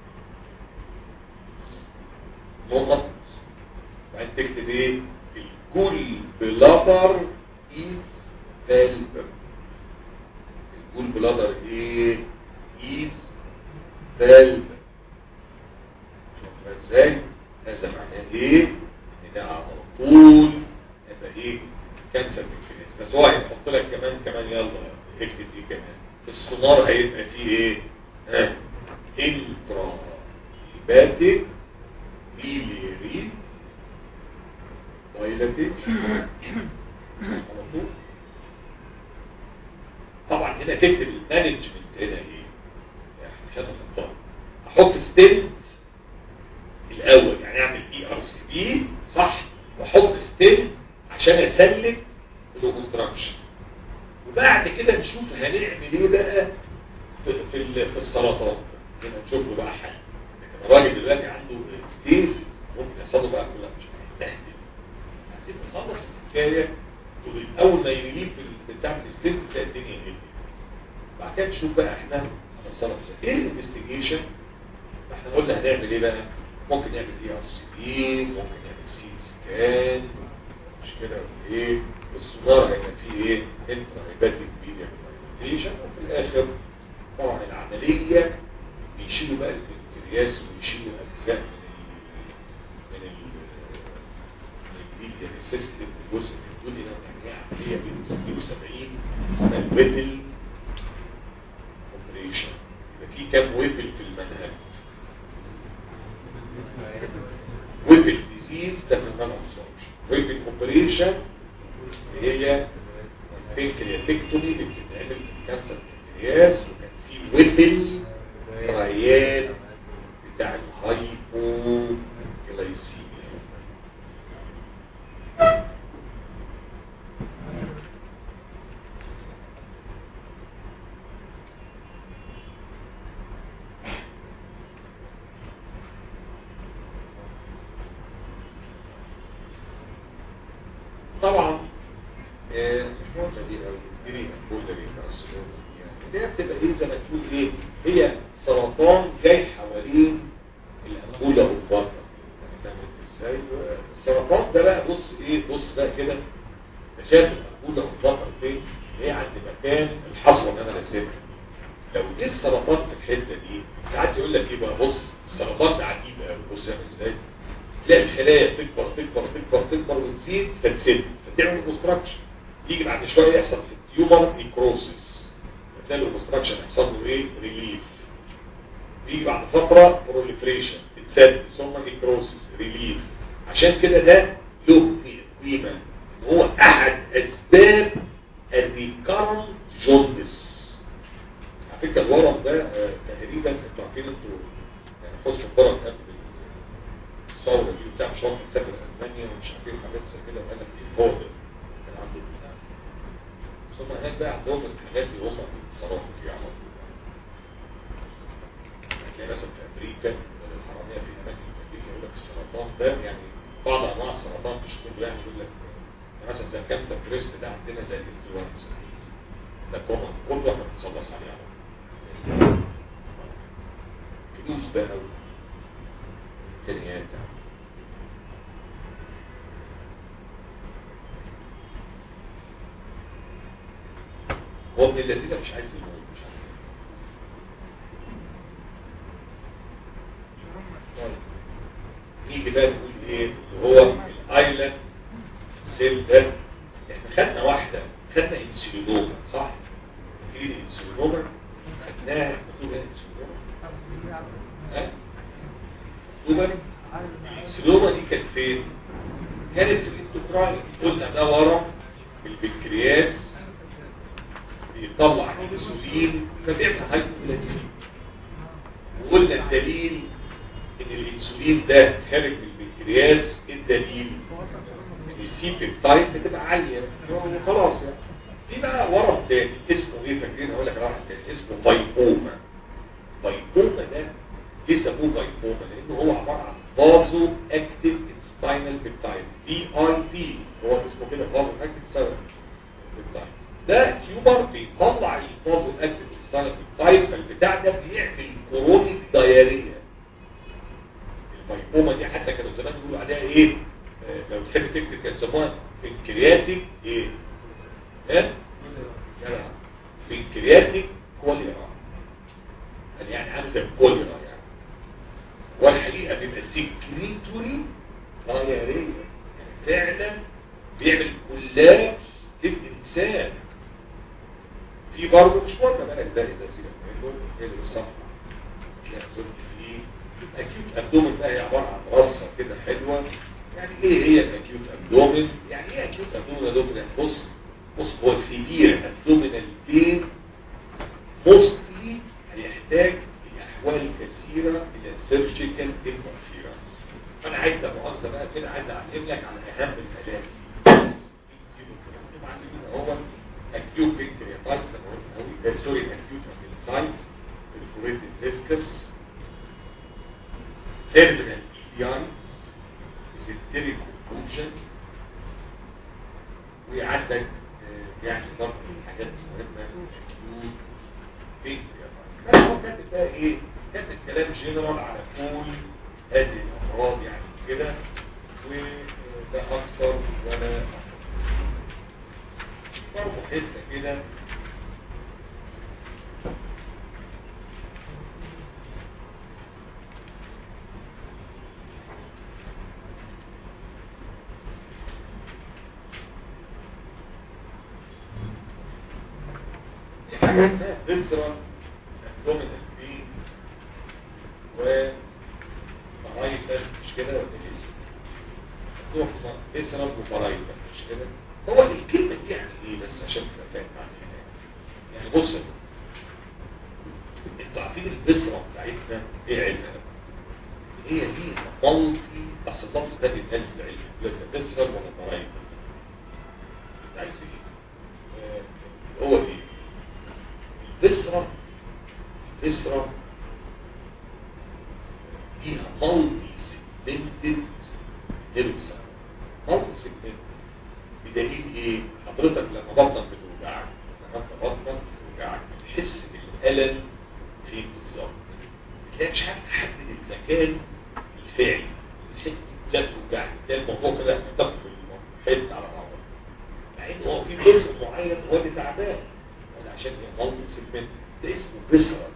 نقط وبعدين تكتب ايه الكل بلادر از فالبر الكل بلادر ايه از فالبر شوفها ازاي هذا معناه ايه ان على طول يبقى ايه كانسر بنكرياس بس هو هيحط لك كمان كمان يلا اكتب دي كمان السونار هيبقى فيه ايه ها انترا هيباتيك بيليري دايلاتيك على طول طبعا هنا تكتب المانجمنت هنا ايه عشان احطها احط ستيلت الاول يعني اعمل اي ار سي بي صح واحط ستيل عشان اسلك الاوبستراكشن وبعد كده نشوف هنعمل ايه بقى في في, ال- في السرطان هنا نشوف له بقى حل لكن الراجل دلوقتي عنده ستيز ممكن يحصل له بقى كلها مش هيتبهدل عايزين نخلص الحكايه تقول اول ما يريليف في ال- بتاع الستيز تلاقي الدنيا هديت بعد كده نشوف بقى احنا هنتصرف ازاي ايه الانفستيجيشن احنا قلنا هنعمل ايه بقى ممكن نعمل اي ار سي بي ممكن نعمل سي سكان مش كده ولا ايه السونار هيبقى فيه ايه انترا هيباتيك بيليا كوميونيكيشن وفي الاخر طبعا العمليه بيشيلوا بقى البنكرياس ويشيلوا اجزاء من ال من ال من البيليا سيستم جزء من الجزء ده يعني عمليه بين 60 و70 اسمها الويبل اوبريشن يبقى في كام ويبل في المنهج ويبل ديزيز ده في المنهج ويبل اوبريشن اللي هي البنكرياتكتومي اللي بتتعمل في الكانسر البنكرياس وكان في ويبل ريان بتاع الهايبو جلايسيميا طبعا آه، مش دي قوي دي بولاري كارسينوما يعني ده بتبقى ايه زي ما تقول ايه هي سرطان جاي حوالين الانبوله والبطن فاهم ازاي السرطان ده بقى بص ايه بص بقى كده ده شايف الانبوله والبطن فين هي عند مكان الحصوه اللي انا راسمها لو جه السرطان في الحته دي ساعات يقول لك ايه بقى بص السرطان ده عجيب قوي بص يعمل ازاي تلاقي الخلايا تكبر تكبر تكبر تكبر وتزيد فتسد فتعمل كونستراكشن يجي بعد شويه يحصل في التيومر نيكروسيس فتلاقي الكونستراكشن يحصل له ايه ريليف يجي بعد فتره بروليفريشن تتسد ثم نيكروسيس ريليف عشان كده ده له قيمه ان هو احد اسباب الريكارنت جوندس على فكره الورم ده آه، تقريبا انتوا عارفين انتوا يعني حسن الورم قبل الثوره دي بتاع مش عارف تسافر المانيا ومش عارفين حاجات زي كده وقال لك ايه هو ده كان عنده بتاع ثم هناك بقى عندهم الحاجات اللي هم بيتصرفوا فيها على طول هتلاقي مثلا في امريكا الحراميه في اماكن في امريكا يقول لك السرطان ده يعني بعض انواع السرطان مش كله يعني يقول لك يعني مثلا زي كانسر بريست ده عندنا زي الانفلونزا ده كومن كله احنا بنخلص عليه على طول فلوس بقى وامكانيات يعني هو ابن الذين مش عايز يموت مش عارف طيب. نيجي بقى نقول ايه اللي هو الايلاند سيل ده احنا خدنا واحده خدنا انسولينوما صح فاكرين الانسولينوما خدناها مكتوبه انسولينوما ها مكتوبه الانسولينوما دي كانت فين كانت في الاندوكراين قلنا ده ورم البنكرياس بيطلع الانسولين فبيعمل هايبوغلايسيميا وقلنا الدليل ان الانسولين ده خارج من البنكرياس الدليل ان السي بيبتايد بتبقى عاليه وخلاص يعني في بقى ورم تاني اسمه ايه فاكرين هقول لك واحد تاني اسمه فايبوما فايبوما ده ليه سموه فايبوما لانه هو عباره عن فازو اكتيف سباينال بيبتايد في اي بي هو اسمه كده فازو اكتيف سباينال بيبتايد ده تيومر بيطلع الفازو اكتيف سباينال بيبتايد فالبتاع ده بيعمل كرونيك دايريا الفايبوما دي حتى كانوا زمان بيقولوا عليها ايه آه، لو تحب تكتب كان يسموها بنكرياتيك ايه ها جدع بنكرياتيك كوليرا يعني يعني عامل زي الكوليرا يعني والحقيقه بيبقى سكريتوري دايريا يعني فعلا بيعمل كولابس للانسان في برضه مش مهم بقى الباقي ده سيبك منه هي اللي بالصفحه لا زلت فيه اكيوت ابدومن بقى هي عباره عن رصه كده حلوه يعني ايه هي الاكيوت ابدومن يعني ايه اكيوت ابدومن يا دكتور يعني بص بص هو سيفير ابدومينال بين موستلي هيحتاج في احوال كثيره الى سيرجيكال انترفيرنس فانا عايز لا مؤاخذه بقى كده عايز اعلم لك على اهم الالام هو اكيوت بنكرياتايتس ده مهم قوي سوري اكيوت ابيلسايتس الفوريتد فيسكس terminal EPIs mesenteric occlusion وعندك آه، يعني برضه من الحاجات المهمة acute pancreatitis بس هو كاتب بقى ايه كاتب كلام جنرال على كل هذه الامراض يعني كده وده اكثر ولا اقل برضه حته كده في حاجه اسمها فيسرال ابدومينال بين و بارايتال مش كده ولا ايه؟ مكتوب فيسرال وبارايتال مش كده؟ هو الكلمه دي يعني ايه بس عشان تبقى فاهم معناها يعني بص يا دكتور، انتوا عارفين الفيسرال بتاعتنا ايه علمها؟ هي ليها مالتي اصل اللفظ ده بيتقال في العلم لا فيسرال ولا بارايتال انت عايز ايه؟ آه، هو ايه؟ الفسرة الفسرة فيها مالتي سيجمنتد نيرفس مالتي سيجمنتد بدليل ايه حضرتك لما بطنك بتوجعك لما انت بطنك بتوجعك بتحس بالالم فين بالظبط بتلاقي مش عارف تحدد المكان الفعلي الحته دي كلها بتوجعك تلاقي الموضوع كده تاخد الحته على بعضها مع ان هو في جزء معين هو اللي تعبان ولا عشان يمضي سيجمنت ده اسمه فيسرال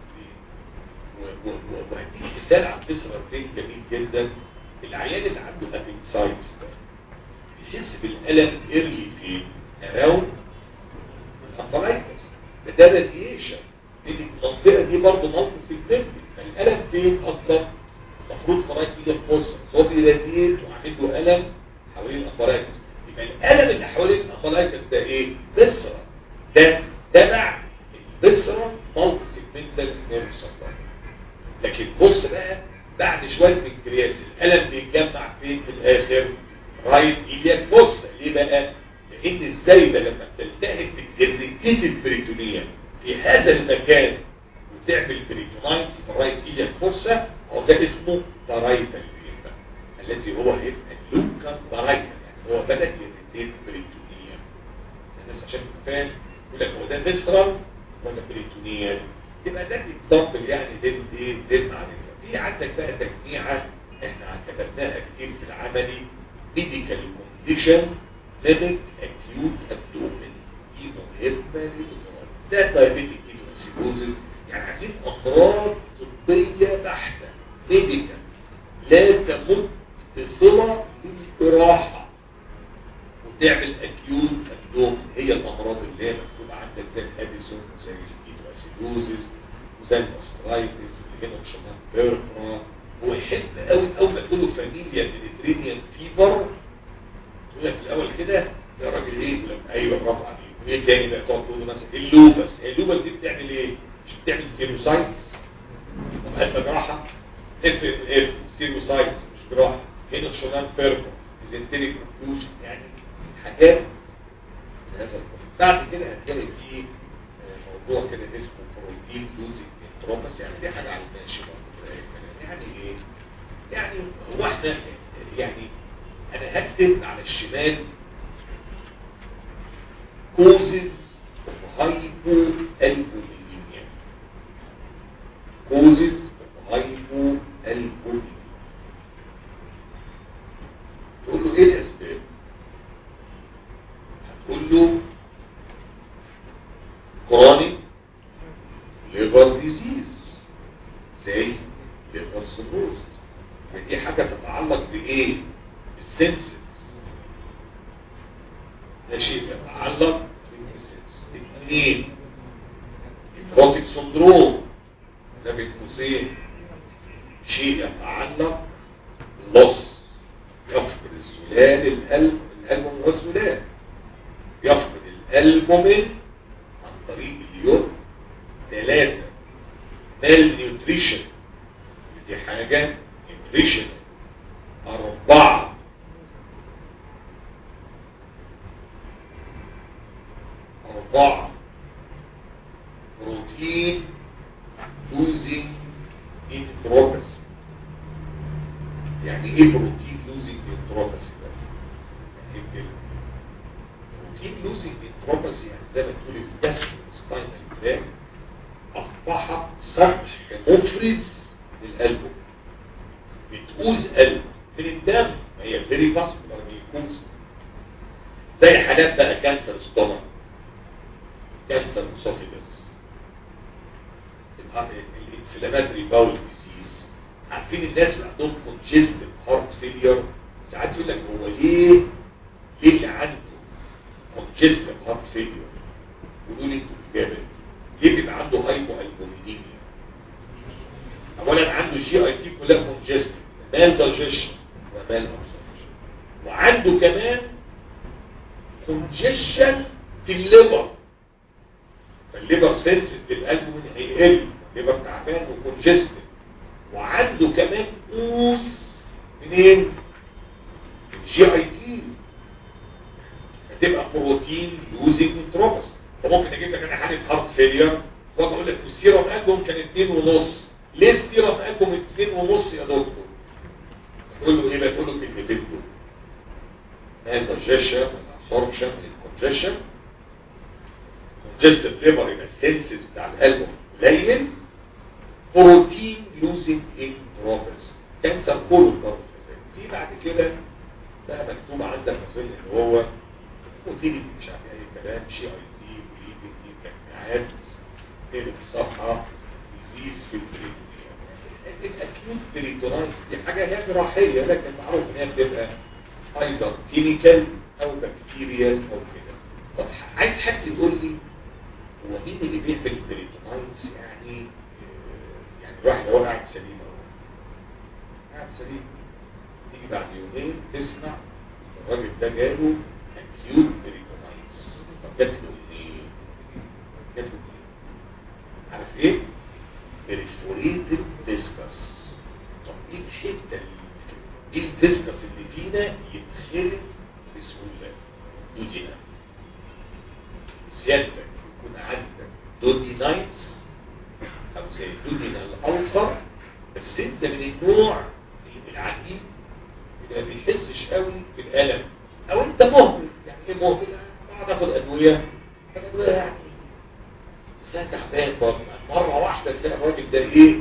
وهديك مثال على الفيسرال بين جميل جدا العيان اللي عنده ابيكسايتس ده بيحس بالالم ايرلي فين اراوند الامبرايتس ده ده راديشن المنطقه دي برضه مالتي سيجمنت فالالم فين اصلا المفروض قرايه ايدك فوسس هو بيراديت وعامل له الم حوالين الامبرايتس يبقى الالم اللي حوالين الامبرايتس ده ايه فيسرال ده تبع البسرة مالتي سيجمنتال نيرف سبلاي لكن بص بقى بعد شويه من الكرياس الالم بيتجمع فين في الاخر رايت ايديك فوسا ليه بقى لان الزايده لما بتلتهب بالجريتيت البريتونيه في هذا المكان وتعمل بريتونايتس في رايت ايديك فوسا هو ده اسمه بارايتال الذي هو هيبقى لوكا بارايتال يعني هو بدا يريتيت بريتونيه الناس عشان تبقى فاهم يقول لك هو ده فيسرال ولا بريتونيال يبقى ده اكزامبل يعني لل ايه للمعرفه في عندك بقى تجميعه احنا كتبناها كتير في العملي ميديكال كونديشن ليميت اكيوت ابدومن دي مهمه للامراض ده دايابيتيك كيتوسيدوزيس يعني عايزين امراض طبيه بحته ميديكال لا تمت بصله بالجراحه وتعمل اكيوت ابدوم هي الامراض اللي هي مكتوبه عندك زي الاديسون وزي الكيتواسيدوزيس وزي الاسكرايتس اللي هنا بيسموها بيرفرا هو يحب قوي اول ما تقول له فاميليا ميديترينيان فيفر تقول لك في الاول كده يا راجل ايه يقول لك ايوه برافو عليك وايه تاني بقى تقعد تقول له مثلا اللوبس اللوبس دي بتعمل ايه مش بتعمل ستيروسايتس طب هل جراحه اف اف ستيروسايتس مش جراحه هنا شونان بيربو ديزنتري كونفيوجن يعني حاجات من هذا القبيل بعد كده هتلاقي فيه آه، موضوع كده اسمه بروتين لوزنج انتروبس يعني دي حاجه على الماشي برضه كده أي كلام. يعني ايه يعني هو احنا يعني انا هكتب على الشمال causes of hypoalbuminemia causes of hypoalbuminemia تقول له ايه الاسباب هتقول له chronic liver disease زي liver cirrhosis ودي حاجة تتعلق بايه بالسنسز ده شيء يتعلق بالسنسز اثنين نيفروتيك سندروم ده بين قوسين شيء يتعلق باللص يفقد السلال القلب الالبوم والسلال يفقد الالبومين عن طريق اليوم ثلاثة مال نيوتريشن دي حاجة نيوتريشن أربعة أربعة بروتين losing in prophecy يعني ايه بروتين losing in prophecy ده؟ يعني ايه كده؟ بروتين losing in prophecy يعني زي ما تقول الجاستروستاينال جلاند اصبحت سطح مفرز للقلب بتقوز قلب من الدم ما هي فيري فاسكولار بيكوز زي حالات بقى كانسر ستومك كانسر اسوفيجس الانفلاماتري باول ديزيز عارفين الناس اللي عندهم كونجستيف هارت فيلير ساعات يقول لك هو ليه ليه اللي عنده كونجستيف هارت فيلير يقولوا لي انتوا الاجابه ليه بيبقى عنده هايبو البومينيميا اولا عنده جي اي تي كلها كونجستيف مال دايجيشن ومال ابسوربشن وعنده كمان كونجيشن في الليبر فالليبر سيلز القلب من هيقل الليبر تعبان وكونجستيف وعنده كمان قوس منين؟ الجي اي تي هتبقى بروتين لوزنج انتروبس فممكن اجيب لك انا حاله هارت فيلير واجي اقول لك السيرم قلبهم كان 2 ونص ليه السيرم قلبهم 2 ونص يا دكتور؟ تقول له ايه بقى تقول له كلمتين دول الدايجيشن الابسوربشن الكونجيشن congestive liver يبقى السنسز بتاع القلب قليل بروتين لوزنج ان بروجرس كانسر كولون برضه في بعد كده بقى مكتوب عندك مثلا ان هو موتيليتي مش عارف اي كلام شي اي تي بليدنج دي تجميعات تقلب الصفحه ديزيز في البريتونيا الاكيوت بريتونايتس دي حاجه هي جراحيه لكن معروف ان هي بتبقى ايزر كيميكال او بكتيريال او كده طب عايز حد يقول لي هو مين اللي بيعمل بريتونايتس يعني آه، يعني الواحد هو قاعد سليم اهو قاعد سليم تيجي بعد يومين تسمع الراجل ده جاله اكيوت بريتونايتس طب جات له ايه؟ جات له ايه؟ عارف ايه؟ بريفوريتد ديسكس طب ايه الحته اللي ايه الديسكس اللي فينا يتخرب بسهوله دودينا سيادتك يكون عندك دودينايتس او زي دودينا الالسر بس انت من النوع اللي العجيب اللي ما بيحسش قوي بالالم او انت مهمل يعني ايه مهمل اقعد اخد ادويه الادويه يعني بس انا تعبان برضه مره واحده تلاقي الراجل ده ايه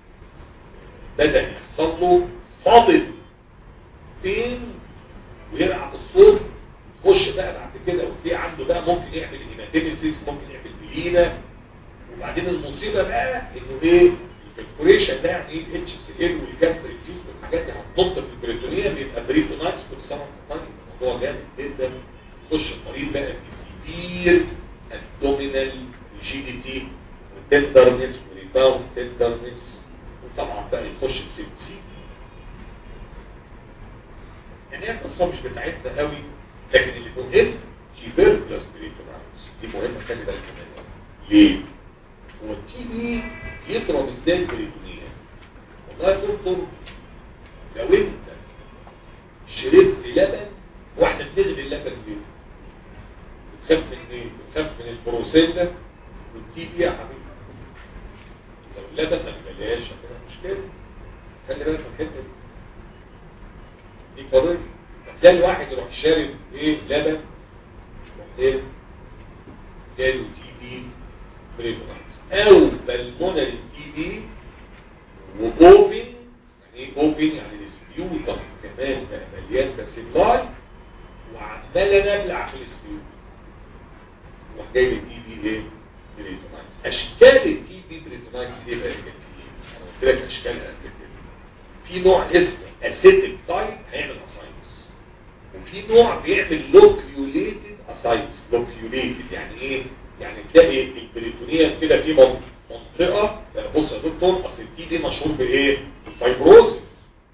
بدا يحصل له صدد بين ويرعى الصوت خش بقى بعد كده وتلاقيه عنده بقى ممكن يعمل هيماتيميسيس ممكن يعمل بلينا وبعدين المصيبه بقى انه ايه البريكوريشن ده يعني ايه الاتش سي ال والجاستريك جوز والحاجات دي هتنط في البريتونيه بيبقى بريتونايتس كل سنه وانت طيب الموضوع جامد جدا يخش المريض بقى في سيفير ابدومينال ريجيديتي وتندرنس وريباوند تندرنس وطبعا بقى يخش في سيبسي يعني هي القصه مش بتاعتنا قوي لكن اللي مهم تيبركلس بريتونايتس دي مهمه خلي بالك منها ليه؟ هو التي بي يضرب ازاي البريتونيه والله يا دكتور لو انت شربت لبن واحنا بنغلي اللبن ليه بتخاف من ايه بتخاف من البروسيلا والتي بي يا حبيبي لو اللبن ما اتغلاش هتبقى مشكله خلي بالك من الحته دي دي قضيه تلاقي الواحد يروح شارب ايه لبن يروح ايه جاله تي بي بريفرنس او بالمونري تي بي واوبن يعني ايه اوبن يعني السبيوتم كمان بقى مليان باسيلاي وعمال نبلع في السبيوتم يروح جاي لي تي بي ايه بريتونايتس اشكال التي بي بريتونايتس ايه بقى يا جميل انا قلت لك اشكالها قبل كده في نوع اسمه اسيتيك تايب هيعمل اسايتس وفي نوع بيعمل لوكيوليتد اسايتس لوكيوليتد يعني ايه يعني تلاقي البريتونيا كده في من- منطقه بص يا دكتور اصل التي بي مشهور بايه الفايبروزس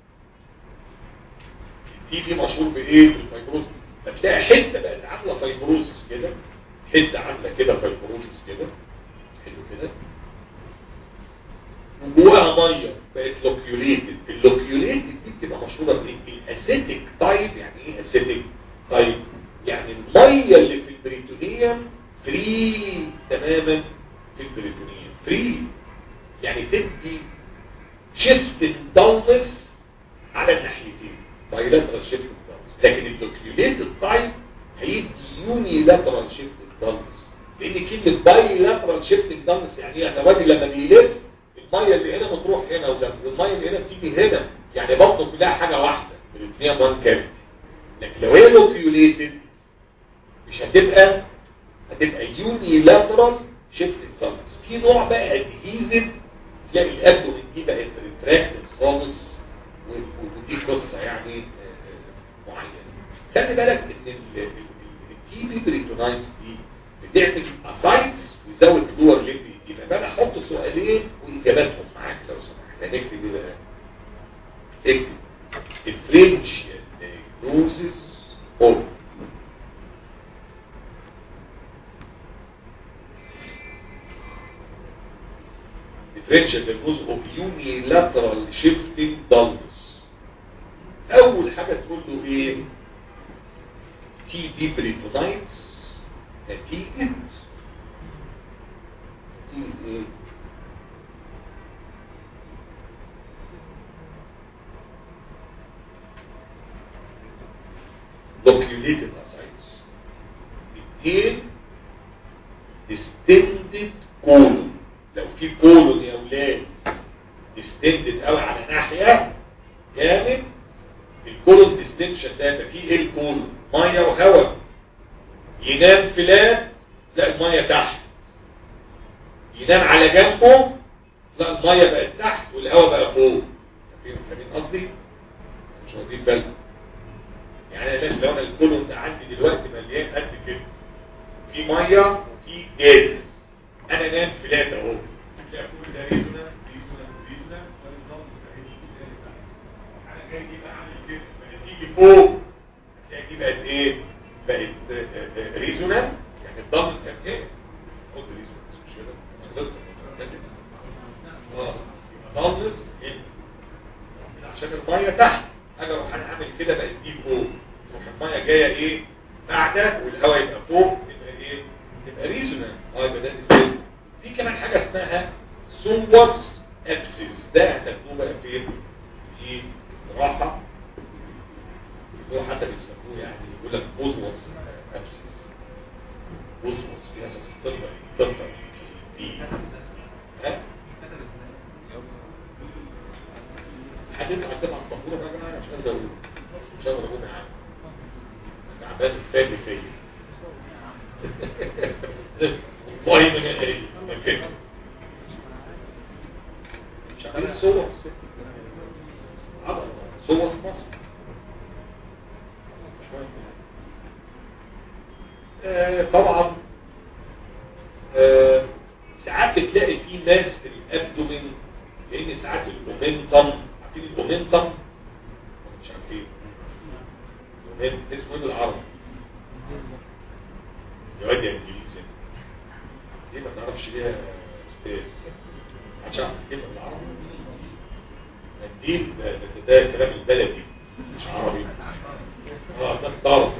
التي بي مشهور بايه بالفايبروزس فتلاقي حته بقت عامله فايبروزس كده حته عامله كده فايبروزس كده حلو كده وجواها ميه بقت لوكيوليتد اللوكيوليتد دي بتبقى مشهوره بايه الاسيتيك تايب يعني ايه اسيتيك تايب يعني الميه اللي في البريتونيوم فري تماما في البريتونيوم فري يعني تدي شيفت داونس على الناحيتين بايلاترال شيفت داونس لكن اللوكيوليتد تايب هيدي يوني لاترال شيفت داونس لان كلمه بايلاترال شيفت داونس يعني ايه الوادي لما بيلف الميه اللي هنا بتروح هنا وده والميه اللي هنا بتيجي هنا يعني بطنه كلها حاجه واحده الاثنين وان كافيتي لكن لو هي لوكيوليتد مش هتبقى هتبقى يوني لاترال شيفت داونس في نوع بقى ادهيزف تلاقي الابدومين دي بقت ريتراكتد خالص و- و- ودي قصه يعني آه، معينه خلي بالك ان التي بي بريتونايتس دي بتعمل اسايتس ويزود لور ليب يبقى انا احط سؤالين واجاباتهم معاك لو سمحت هنكتب ايه بقى اكتب differential diagnosis of differential diagnosis of unilateral shifting dullness اول حاجة تقول له ايه تي بي بريتونايتس نتيجة نتيجة ايه loculated ascites اثنين distended colon لو في colon يا اولاد distended قوي على ناحية جامد الكولون ديستنشن ده يبقى فيه ايه الكولون ميه وهواء ينام فلات تلاقي الميه تحت ينام على جنبه تلاقي الميه بقت تحت والهواء بقى فوق فاهمين فاهمين قصدي مش واخدين بالكم يعني انا لازم لو انا الكولون ده عندي دلوقتي مليان قد كده في ميه وفي جازز انا نام فلات اهو تلاقي كل ده ريزونا ريزونا ريزونا والنظام انا جاي دي بقى عامل كده لما تيجي فوق هتلاقي دي بقت ايه بقت آه، آه، ريزونانت يعني الضمس كان ايه خد ريزونانس مش كده انا غلطت أنا غلطت. اه يبقى ضمس هنا عشان الميه تحت انا اروح انا عامل كده بقت دي فوق تروح الميه جايه ايه قاعده والهواء يبقى فوق يبقى ايه تبقى ريزونانت اه يبقى ده نسبه في كمان حاجه اسمها سومبوس ابسيس ده هتاخدوه بقى فين في راحة هو حتى بيسموه يعني يقول لك بوزوس ابسس بوزوس في اساس الطب الطب في ها حد انت عندنا على السبوره بقى يا جماعه مش قادر اقول مش قادر اقول يا عم تعبان فاجئ فيا والله ما انا قايل ما فاكر مش عارف الصور صور في مصر آه، طبعا آه، ساعات بتلاقي في ماس في الابدومين لان ساعات الاومنتم عارفين الاومنتم مش عارفين الأومنتم اسمه ايه بالعربي يا واد يا انجليزي ليه ما تعرفش ليه يا استاذ عشان تكتب بالعربي الدين ده, ده, ده كلام البلدي مش عربي اه ده الطرف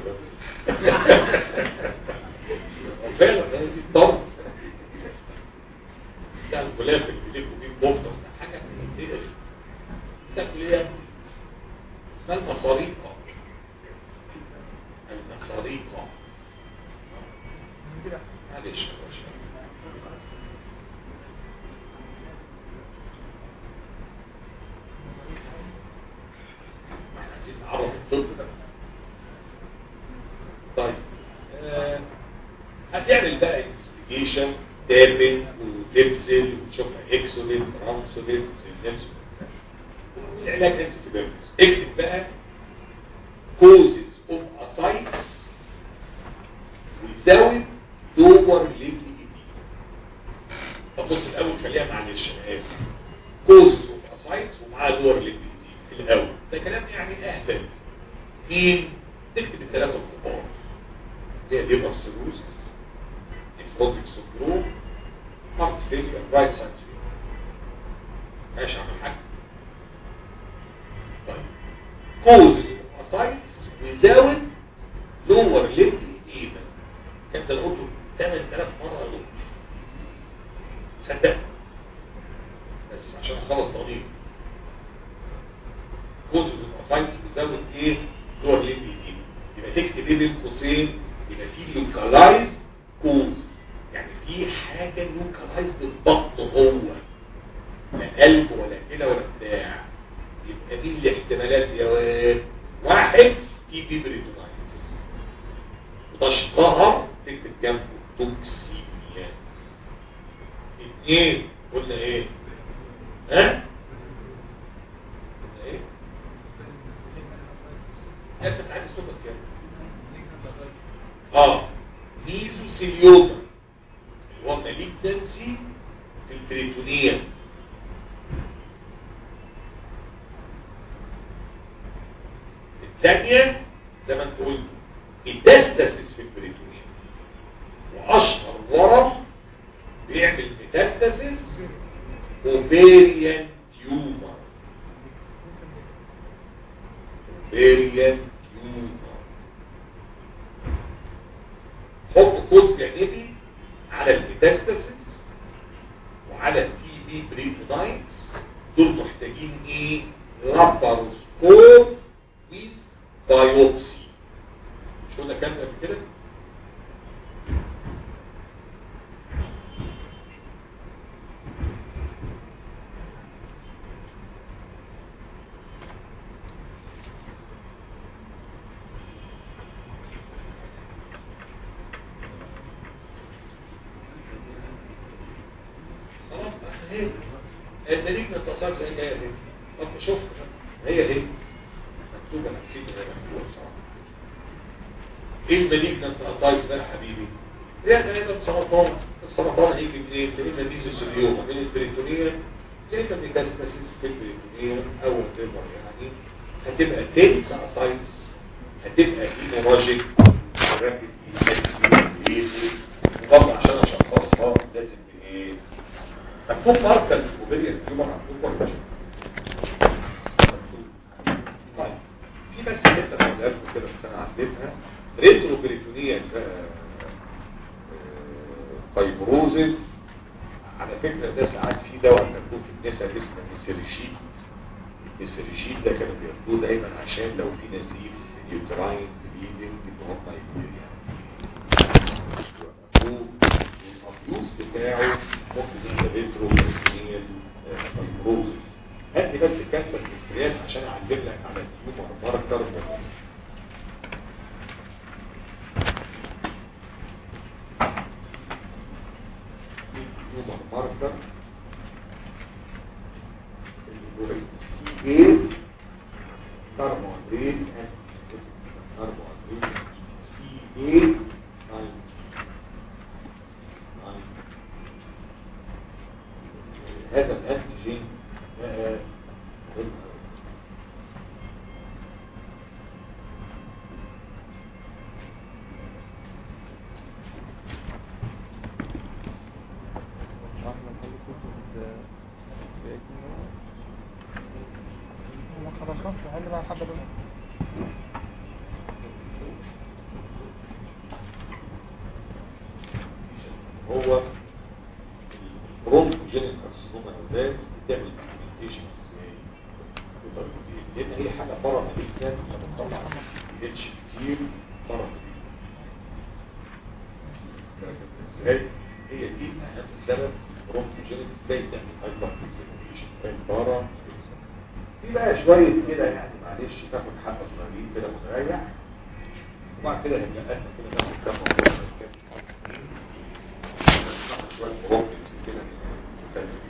فعلا ده دي الطرف لا الغلاف اللي بيلفوا بيه المفتر ده حاجه من الدنيا تاكل ايه يا ابني؟ اسمها المصاريقه المصاريقه معلش يا باشا احنا عايزين نعرف الطب ده طيب آه، هتعمل بقى انفستيجيشن تابن وتبذل وتشوفها اكسوليت ترانسوليت وزنس العلاج انت تبرمز اكتب بقى causes of ascites without lower limb طب بص الاول خليها معلش انا اسف causes of ascites ومعاها lower limb الاول ده كلام يعني اهبل مين تكتب الثلاثه الكبار اللي هي ليبر سيروز نيفروتيك سندروم هارت فيلير رايت سايد فيلير ماشي عامل حاجه طيب causes of ascites without lower limb edema كانت لو قلته 8000 مره اقول صدق بس عشان اخلص ضميري كوزز الاسايتس بيزود ايه دور ليمبي دي يبقى تكتب ايه بين قوسين يبقى في لوكالايز كوز يعني في حاجه لوكالايز بالضبط هو لا قلب ولا كده ولا بتاع يبقى دي الاحتمالات يا واد واحد تي بي بريتونايز وتشطها تكتب جنبه توكسيميا اثنين قلنا ايه ها قلنا ايه انت بتعدي صوتك كام اه ميزوسيليوما اللي هو ماليجنسي في البريتونيا الثانية زي ما انت قلت الداستاسيس في البريتونيا واشهر ورم بيعمل ميتاستاسيس اوفيريان تيومر اوفيريان تيومر حط قوس جانبي على الميتاستاسيس وعلى التي بي بريتونايتس دول محتاجين ايه لاباروسكوب ويز بايوبسي شو ده كان قبل كده خلاص احنا هي الدليل من التصال زي هي هي طب شوف هي هي مكتوبة نفسية هي مكتوبة بصراحة ايه المالجنت اسايتس ده يا حبيبي هي غالبا سرطان السرطان هيجي منين يا اما ميزوسيليوما من البريتونيا يا اما ميتاستاسيس في البريتونيا او التيمر يعني هتبقى تنس اسايتس هتبقى هيموراجيك رابيد وبرضه عشان اشخصها لازم بايه مكتوب ماركه الاوبريان تيومر مكتوب ولا مش مكتوب طيب في بس حته بقولها لكم كده كنت انا عديتها ريترو بريتونيا فايبروزز على فكرة ده ساعات في دواء مكتوب في النساء اسمه ميسيريشيت الميسيريشيت ده كانوا بياخدوه دايما عشان لو في نزيف يوتراين بليدنج ان هم يعني والابيوز بتاعه ممكن يبقى ريترو بريتونيا فايبروزز هات لي بس كانسر البنكرياس عشان اعلم لك على التيومر ماركر مهم هيومن ماركر سي اي كاربوهيدرات كاربوهيدرات سي اي هذا الانتيجين بقى مهم أوي.
ما خلصناش هل بقى الحبة دول
هو البرونكوجينيك كارسينوما اولاد بتعمل دوكيومنتيشن ازاي بطريقتين لان هي حاجه بره مالتنا لما تطلع اتش كتير بره ازاي هي دي اهم سبب برونكوجينيك ازاي تعمل هايبر دوكيومنتيشن بره في بقى شويه كده يعني معلش تاخد حبه صغيرين كده وتريح وبعد كده هيبقى قد كده ناخد كام مرة كده شوية مراقب كده